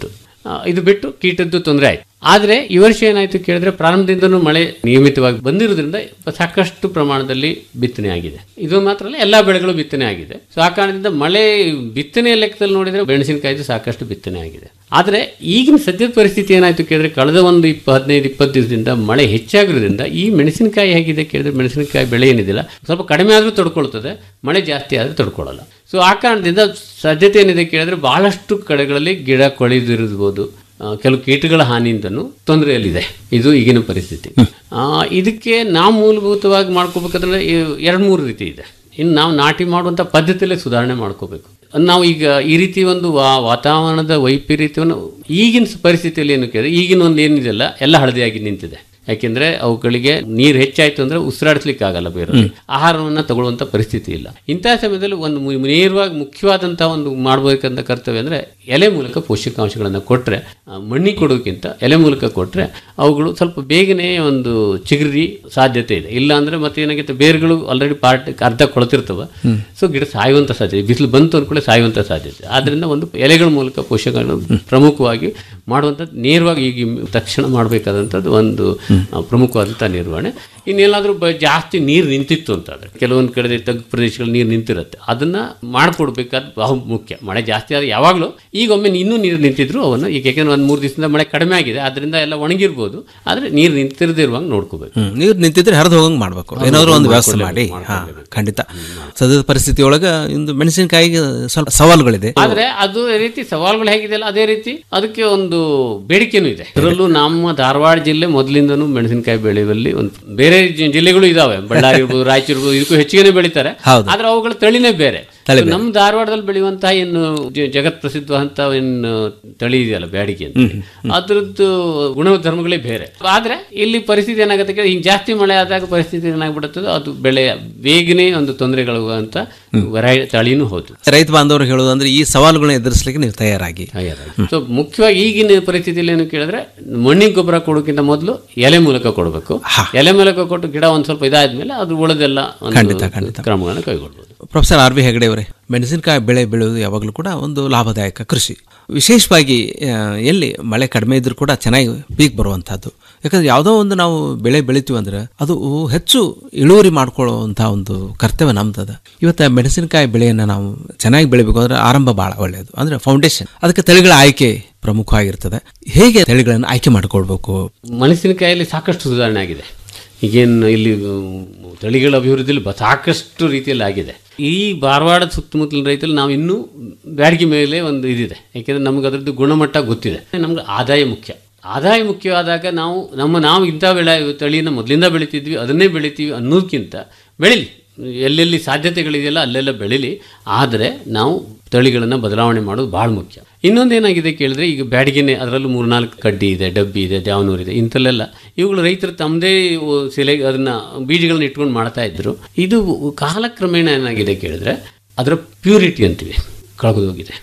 ಆ, ಇದು ಬಿಟ್ಟು ಕೀಟದ್ದು ತೊಂದರೆ ಆಯ್ತು ಆದರೆ ಈ ವರ್ಷ ಏನಾಯ್ತು ಕೇಳಿದ್ರೆ ಪ್ರಾರಂಭದಿಂದನೂ ಮಳೆ ನಿಯಮಿತವಾಗಿ ಬಂದಿರೋದ್ರಿಂದ ಸಾಕಷ್ಟು ಪ್ರಮಾಣದಲ್ಲಿ ಬಿತ್ತನೆ ಆಗಿದೆ ಇದು ಮಾತ್ರ ಅಲ್ಲ ಎಲ್ಲಾ ಬೆಳೆಗಳು ಬಿತ್ತನೆ ಆಗಿದೆ ಸೊ ಆ ಕಾರಣದಿಂದ ಮಳೆ ಬಿತ್ತನೆಯ ಲೆಕ್ಕದಲ್ಲಿ ನೋಡಿದ್ರೆ ಮೆಣಸಿನಕಾಯ್ದು ಸಾಕಷ್ಟು ಬಿತ್ತನೆ ಆಗಿದೆ ಆದರೆ ಈಗಿನ ಸದ್ಯದ ಪರಿಸ್ಥಿತಿ ಏನಾಯ್ತು ಕೇಳಿದ್ರೆ ಕಳೆದ ಒಂದು ಇಪ್ಪ ಹದಿನೈದು ಇಪ್ಪತ್ತು ದಿವಸದಿಂದ ಮಳೆ ಹೆಚ್ಚಾಗಿರೋದ್ರಿಂದ ಈ ಮೆಣಸಿನಕಾಯಿ ಹೇಗಿದೆ ಕೇಳಿದ್ರೆ ಮೆಣಸಿನಕಾಯಿ ಬೆಳೆ ಏನಿದಿಲ್ಲ ಸ್ವಲ್ಪ ಕಡಿಮೆ ಆದರೂ ತಡ್ಕೊಳ್ತದೆ ಮಳೆ ಜಾಸ್ತಿ ಆದರೆ ತಡ್ಕೊಳ್ಳಲ್ಲ ಸೊ ಆ ಕಾರಣದಿಂದ ಸಾಧ್ಯತೆ ಏನಿದೆ ಕೇಳಿದ್ರೆ ಬಹಳಷ್ಟು ಕಡೆಗಳಲ್ಲಿ ಗಿಡ ಕೊಳೆದಿರ್ಬೋದು ಆ, ಕೆಲವು ಕೀಟಗಳ ಹಾನಿಯಿಂದನೂ ತೊಂದರೆಯಲ್ಲಿದೆ ಇದು ಈಗಿನ ಪರಿಸ್ಥಿತಿ ಆ, ಇದಕ್ಕೆ ನಾವು ಮೂಲಭೂತವಾಗಿ ಮಾಡ್ಕೋಬೇಕಾದ್ರೆ ಎರಡು ಮೂರು ರೀತಿ ಇದೆ ಇನ್ನು ನಾವು ನಾಟಿ ಮಾಡುವಂಥ ಪದ್ಧತಿಯಲ್ಲೇ ಸುಧಾರಣೆ ಮಾಡ್ಕೋಬೇಕು ನಾವು ಈಗ ಈ ರೀತಿ ಒಂದು ವಾ- ವಾತಾವರಣದ ವೈಪರೀತ್ಯವನ್ನು ಈಗಿನ ಪರಿಸ್ಥಿತಿಯಲ್ಲಿ ಏನು ಕೇಳಿದ್ರೆ ಈಗಿನ ಒಂದು ಏನಿದೆಯಲ್ಲ ಎಲ್ಲ ಹಳದಿಯಾಗಿ ನಿಂತಿದೆ ಯಾಕೆಂದ್ರೆ ಅವುಗಳಿಗೆ ನೀರು ಹೆಚ್ಚಾಯ್ತು ಅಂದ್ರೆ ಉಸಿರಾಡಿಸ್ಲಿಕ್ಕೆ ಆಗಲ್ಲ ಬೇರೆ ಆಹಾರವನ್ನ ತಗೊಳ್ಳುವಂತ ಪರಿಸ್ಥಿತಿ ಇಲ್ಲ ಇಂತಹ ಸಮಯದಲ್ಲಿ ಒಂದು ಮು- ನೇರವಾಗಿ ಮುಖ್ಯವಾದಂತಹ ಒಂದು ಮಾಡಬೇಕಂತ ಕರ್ತವ್ಯ ಅಂದ್ರೆ ಎಲೆ ಮೂಲಕ ಪೋಷಕಾಂಶಗಳನ್ನು ಕೊಟ್ರೆ ಆ, ಮಣ್ಣಿಗೆ ಕೊಡೋಕ್ಕಿಂತ ಎಲೆ ಮೂಲಕ ಕೊಟ್ರೆ ಅವುಗಳು ಸ್ವಲ್ಪ ಬೇಗನೆ ಒಂದು ಚಿಗುರಿ ಸಾಧ್ಯತೆ ಇದೆ ಇಲ್ಲ ಅಂದ್ರೆ ಮತ್ತೆ ಏನಾಗುತ್ತೆ ಬೇರುಗಳು ಆಲ್ರೆಡಿ ಪಾರ್ಟ್ ಅರ್ಧ ಕೊಳ್ತಿರ್ತವ ಸೊ ಗಿಡ ಸಾಯುವಂತ ಸಾಧ್ಯತೆ ಬಿಸಿಲು ಬಂತು ಅಂದ್ಕೊಳ್ಳೆ ಸಾಯುವಂತ ಸಾಧ್ಯತೆ ಆದ್ರಿಂದ ಒಂದು ಎಲೆಗಳ ಮೂಲಕ ಪೋಷಕಗಳನ್ನು ಪ್ರಮುಖವಾಗಿ ಮಾಡುವಂಥದ್ದು ನೇರವಾಗಿ ಈಗ ತಕ್ಷಣ ಮಾಡಬೇಕಾದಂಥದ್ದು ಒಂದು ಆ, ಪ್ರಮುಖವಾದಂಥ ನಿರ್ವಹಣೆ ಇನ್ನೇನಾದರೂ ಬ ಜಾಸ್ತಿ ನೀರು ನಿಂತಿತ್ತು ಅಂತಾದ್ರೆ ಕೆಲವೊಂದು ಕಡೆ ತಗ್ಗು ಪ್ರದೇಶಗಳಲ್ಲಿ ನೀರು ನಿಂತಿರುತ್ತೆ ಅದನ್ನ ಮಾಡ್ಕೊಡ್ಬೇಕಾದ ಬಹು ಮುಖ್ಯ ಮಳೆ ಜಾಸ್ತಿ ಆದ್ರೆ ಯಾವಾಗಲೂ ಈಗ ಒಮ್ಮೆ ಇನ್ನೂ ನೀರು ನಿಂತಿದ್ರು ಅವನ್ನು ಈಗ ಯಾಕೆಂದ್ರೆ ಒಂದು ಮೂರು ದಿವಸದಿಂದ ಮಳೆ ಕಡಿಮೆ ಆಗಿದೆ ಅದರಿಂದ ಎಲ್ಲ ಒಣಗಿರ್ಬೋದು ಆದರೆ ನೀರು ನಿಂತಿರದೇ ಇರುವಾಗ ನೋಡ್ಕೋಬೇಕು ಹ್ಮ್ ನೀರು ನಿಂತಿದ್ರೆ ಹರಿದು ಹೋಗಂಗೆ ಮಾಡಬೇಕು ಹೌದು, ಏನಾದರೂ ಒಂದು ವ್ಯವಸ್ಥೆ ಮಾಡ್ಕೊಳ್ಳೇಬೇಕು, ಮಾಡಿ ಹಾ ಖಂಡಿತ ಸದ್ಯದ ಪರಿಸ್ಥಿತಿಯೊಳಗೆ ಇಂದು ಮೆಣಸಿನಕಾಯಿಗೆ ಸ್ವಲ್ಪ ಸವಾಲುಗಳಿದೆ ಆದ್ರೆ ಅದು ಈ ರೀತಿ ಸವಾಲುಗಳು ಹೇಗಿದೆಯಲ್ಲ ಅದೇ ರೀತಿ ಅದಕ್ಕೆ ಒಂದು ಬೇಡಿಕೆನೂ ಇದೆ ಅದರಲ್ಲೂ ನಮ್ಮ ಧಾರವಾಡ ಜಿಲ್ಲೆ ಮೊದಲಿಂದನೂ ಮೆಣಸಿನಕಾಯಿ ಬೆಳೆಯುವಲ್ಲಿ ಒಂದು ಬೇರೆ ಜಿ- ಜಿಲ್ಲೆಗಳು ಇದಾವೆ ಬಳ್ಳಾರಿ ಇರ್ಬೋದು ರಾಯಚೂರು ಇರ್ಬೋದು ಇದಕ್ಕೂ ಹೆಚ್ಚಿಗೆ ಬೆಳಿತಾರೆ ಹೌದು. ಆದ್ರೆ ಅವುಗಳ ತಳಿನೇ ಬೇರೆ ತಳಿ So, ನಮ್ಮ ಧಾರವಾಡದಲ್ಲಿ ಬೆಳೆಯುವಂತಹ ಏನು ಜ- ಜಗತ್ ಪ್ರಸಿದ್ಧವಂತ ಏನು ತಳಿ ಇದೆಯಲ್ಲ ಬ್ಯಾಡಿಗೆ ಅಂತ ಅದ್ರದ್ದು ಗುಣಧರ್ಮಗಳೇ ಬೇರೆ ಆದ್ರೆ ಇಲ್ಲಿ ಪರಿಸ್ಥಿತಿ ಏನಾಗುತ್ತೆ ಕೇಳಿ ಹಿಂಗ್ ಜಾಸ್ತಿ ಮಳೆ ಆದಾಗ ಪರಿಸ್ಥಿತಿ ಏನಾಗ್ಬಿಡುತ್ತದೆ ಅದು ಬೆಳೆ ಬೇಗನೆ ಒಂದು ತೊಂದರೆಗಳಾಗುವಂತ ವೆರೈ ತಳಿನೂ ಹೌದು ರೈತ ಬಾಂಧವರು ಹೇಳೋದಂದ್ರೆ ಈ ಸವಾಲುಗಳನ್ನ ಎದುರಿಸಲಿಕ್ಕೆ ನೀವು ತಯಾರಾಗಿ ಸೊ ಮುಖ್ಯವಾಗಿ ಈಗಿನ ಪರಿಸ್ಥಿತಿಯಲ್ಲಿ ಏನು ಕೇಳಿದ್ರೆ ಮಣ್ಣಿನ ಗೊಬ್ಬರ ಕೊಡೋಕ್ಕಿಂತ ಮೊದಲು ಎಲೆ ಮೂಲಕ ಕೊಡಬೇಕು ಎಲೆ ಮೂಲಕ ಕೊಟ್ಟು ಗಿಡ ಒಂದ್ ಸ್ವಲ್ಪ ಇದಾದ್ಮೇಲೆ ಅದು ಉಳಿದೆಲ್ಲ ಒಂದು ಖಂಡಿತ, ಖಂಡಿತ. ಕ್ರಮಗಳನ್ನು ಕೈಗೊಳ್ಬೋದು ಪ್ರೊಫೆಸರ್ ಆರ್ ವಿ ಹೆಗಡೆ ಅವರೇ ಮೆಣಸಿನಕಾಯಿ ಬೆಳೆ ಬೆಳೆಯುವುದು ಯಾವಾಗಲೂ ಕೂಡ ಒಂದು ಲಾಭದಾಯಕ ಕೃಷಿ ವಿಶೇಷವಾಗಿ ಆ, ಎಲ್ಲಿ ಮಳೆ ಕಡಿಮೆ ಇದ್ರೂ ಕೂಡ ಚೆನ್ನಾಗಿ ಪೀಕ್ ಬರುವಂಥದ್ದು ಯಾಕಂದ್ರೆ ಯಾವುದೋ ಒಂದು ನಾವು ಬೆಳೆ ಬೆಳಿತೀವಿ ಅಂದ್ರೆ ಅದು ಹೆಚ್ಚು ಇಳುವರಿ ಮಾಡ್ಕೊಳ್ಳುವಂಥ ಒಂದು ಕರ್ತವ್ಯ ನಮ್ದದ ಇವತ್ತು ಮೆಣಸಿನಕಾಯಿ ಬೆಳೆಯನ್ನು ನಾವು ಚೆನ್ನಾಗಿ ಬೆಳಿಬೇಕು ಅಂದ್ರೆ ಆರಂಭ ಭಾಳ ಒಳ್ಳೆಯದು ಅಂದ್ರೆ ಫೌಂಡೇಶನ್ ಅದಕ್ಕೆ ತಳಿಗಳ ಆಯ್ಕೆ ಪ್ರಮುಖವಾಗಿರ್ತದೆ ಹೇಗೆ ತಳಿಗಳನ್ನು ಆಯ್ಕೆ ಮಾಡ್ಕೊಳ್ಬೇಕು ಮೆಣಸಿನಕಾಯಲ್ಲಿ ಸಾಕಷ್ಟು ಸುಧಾರಣೆ ಆಗಿದೆ ಈಗೇನು ಇಲ್ಲಿ ಉಮ್, ತಳಿಗಳ ಅಭಿವೃದ್ಧಿಯಲ್ಲಿ ಬ- ಸಾಕಷ್ಟು ರೀತಿಯಲ್ಲಿ ಆಗಿದೆ ಈ ಧಾರವಾಡ ಸುತ್ತಮುತ್ತಲಿನ ರೈತರಲ್ಲಿ ನಾವು ಇನ್ನೂ ಬ್ಯಾಡಿಗೆ ಮೇಲೆ ಒಂದು ಇದಿದೆ ಯಾಕೆಂದ್ರೆ ನಮ್ಗೆ ಅದರದ್ದು ಗುಣಮಟ್ಟ ಗೊತ್ತಿದೆ ನಮ್ಗೆ ಆದಾಯ ಮುಖ್ಯ ಆದಾಯ ಮುಖ್ಯವಾದಾಗ ನಾವು ನಮ್ಮ ನಾವು ಇಂಥ ಬೆಳೆ ತಳಿಯನ್ನು ಮೊದಲಿಂದ ಬೆಳಿತಿದ್ವಿ ಅದನ್ನೇ ಬೆಳಿತೀವಿ ಅನ್ನೋದಕ್ಕಿಂತ ಬೆಳಿಲಿ ಎಲ್ಲೆಲ್ಲಿ ಸಾಧ್ಯತೆಗಳಿದೆಯಲ್ಲ ಅಲ್ಲೆಲ್ಲ ಬೆಳಿಲಿ ಆದರೆ ನಾವು ತಳಿಗಳನ್ನು ಬದಲಾವಣೆ ಮಾಡೋದು ಭಾಳ ಮುಖ್ಯ ಇನ್ನೊಂದು ಏನಾಗಿದೆ ಕೇಳಿದ್ರೆ ಈಗ ಬ್ಯಾಡಿಗೆನೆ ಅದರಲ್ಲೂ ಮೂರ್ನಾಲ್ಕು ಕಡ್ಡಿ ಇದೆ ಡಬ್ಬಿ ಇದೆ ದ್ಯಾವನೂರು ಇದೆ ಇಂಥಲ್ಲೆಲ್ಲ ಇವುಗಳು ರೈತರು ತಮ್ಮದೇ ಸೆಲೆ ಅದನ್ನ ಬೀಜಗಳನ್ನ ಇಟ್ಕೊಂಡು ಮಾಡ್ತಾ ಇದ್ರು ಇದು ಕಾಲಕ್ರಮೇಣ ಏನಾಗಿದೆ ಕೇಳಿದ್ರೆ ಅದರ ಪ್ಯೂರಿಟಿ ಅಂತೀವಿ ಕಳೆದೋಗಿದೆ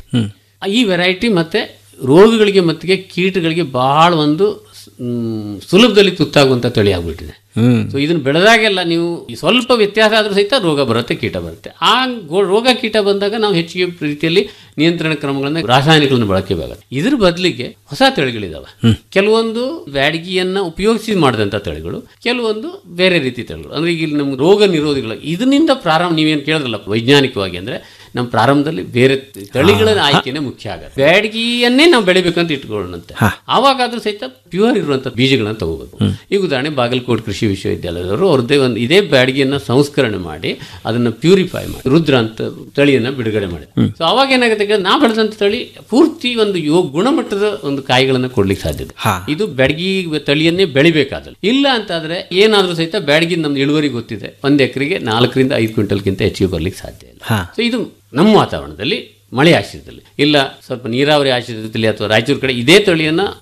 ಈ ವೆರೈಟಿ ಮತ್ತೆ ರೋಗಗಳಿಗೆ ಮತ್ತಿಗೆ ಕೀಟಗಳಿಗೆ ಬಹಳ ಒಂದು ಮ್, ಸುಲಭದಲ್ಲಿ ತುತ್ತಾಗುವಂಥ ತಳಿ ಆಗ್ಬಿಟ್ಟಿದೆ ಸೊ ಇದನ್ನ ಬೆಳೆದಾಗೆಲ್ಲ ನೀವು ಸ್ವಲ್ಪ ವ್ಯತ್ಯಾಸ ಆದ್ರೂ ಸಹಿತ ರೋಗ ಬರುತ್ತೆ ಕೀಟ ಬರುತ್ತೆ ಆ ಗೋ- ರೋಗ ಕೀಟ ಬಂದಾಗ ನಾವು ಹೆಚ್ಚಿಗೆ ರೀತಿಯಲ್ಲಿ ನಿಯಂತ್ರಣ ಕ್ರಮಗಳನ್ನ ರಾಸಾಯನಿಕಗಳನ್ನು ಬಳಕೆಬೇಕಾಗುತ್ತೆ ಇದ್ರ ಬದಲಿಗೆ ಹೊಸ ತಳಿಗಳಿದಾವೆ ಕೆಲವೊಂದು ಬ್ಯಾಡಗಿಯನ್ನ ಉಪಯೋಗಿಸಿ ಮಾಡಿದಂಥ ತಳಿಗಳು ಕೆಲವೊಂದು ಬೇರೆ ರೀತಿ ತಳಿಗಳು ಅಂದ್ರೆ ಈಗ ಇಲ್ಲಿ ನಮ್ಗೆ ರೋಗ ನಿರೋಧಿಗಳು ಇದರಿಂದ ಪ್ರಾರಂಭ ನೀವೇನು ಕೇಳಿದ್ರಲ್ಲ ವೈಜ್ಞಾನಿಕವಾಗಿ ಅಂದ್ರೆ ನಮ್ಮ ಪ್ರಾರಂಭದಲ್ಲಿ ಬೇರೆ ತಳಿಗಳ ಆಯ್ಕೆನೇ ಮುಖ್ಯ ಆಗುತ್ತೆ ಬ್ಯಾಡಗಿಯನ್ನೇ ನಾವು ಬೆಳಿಬೇಕಂತ ಇಟ್ಕೊಳ್ಳೋಣಂತೆ ಆವಾಗಾದ್ರೂ ಸಹಿತ ಪ್ಯೂರ್ ಇರುವಂತ ಬೀಜಗಳನ್ನ ತಗೋಬೇಕು ಈಗ ಉದಾಹರಣೆ ಬಾಗಲಕೋಟೆ ಕೃಷಿ ವಿಶ್ವವಿದ್ಯಾಲಯದವರು ಅವ್ರದ್ದೇ ಒಂದು ಇದೇ ಬ್ಯಾಡಗಿಯನ್ನ ಸಂಸ್ಕರಣೆ ಮಾಡಿ ಅದನ್ನ ಪ್ಯೂರಿಫೈ ಮಾಡಿ ರುದ್ರ ಅಂತ ತಳಿಯನ್ನ ಬಿಡುಗಡೆ ಮಾಡಿ ಸೊ ಅವಾಗ ಏನಾಗುತ್ತೆ ಕೇಳಿದ್ರೆ ನಾ ಬೆಳೆದಂತ ತಳಿ ಪೂರ್ತಿ ಒಂದು ಯೋ ಗುಣಮಟ್ಟದ ಒಂದು ಕಾಯಿಗಳನ್ನ ಕೊಡ್ಲಿಕ್ಕೆ ಸಾಧ್ಯತೆ ಇದು ಬ್ಯಾಡಗಿ ತಳಿಯನ್ನೇ ಬೆಳಿಬೇಕಾದ್ರೆ ಇಲ್ಲ ಅಂತಾದ್ರೆ ಏನಾದ್ರೂ ಸಹಿತ ಬ್ಯಾಡಗಿ ನಮ್ದು ಇಳುವರಿ ಗೊತ್ತಿದೆ ಒಂದ್ ಎಕರೆಗೆ ನಾಲ್ಕರಿಂದ ಐದು ಕ್ವಿಂಟಲ್ಗಿಂತ ಹೆಚ್ಚಿಗೆ ಬರ್ಲಿಕ್ಕೆ ಸಾಧ್ಯ ಇಲ್ಲ ಸೊ ಇದು ನಮ್ಮ ವಾತಾವರಣದಲ್ಲಿ ಮಳೆ ಆಶ್ರಯದಲ್ಲಿ ಇಲ್ಲ ಸ್ವಲ್ಪ ನೀರಾವರಿ ಆಶ್ರಯದಲ್ಲಿ ಅಥವಾ ರಾಯಚೂರು ಕಡೆ ಇದೇ ತಳಿಯನ್ನ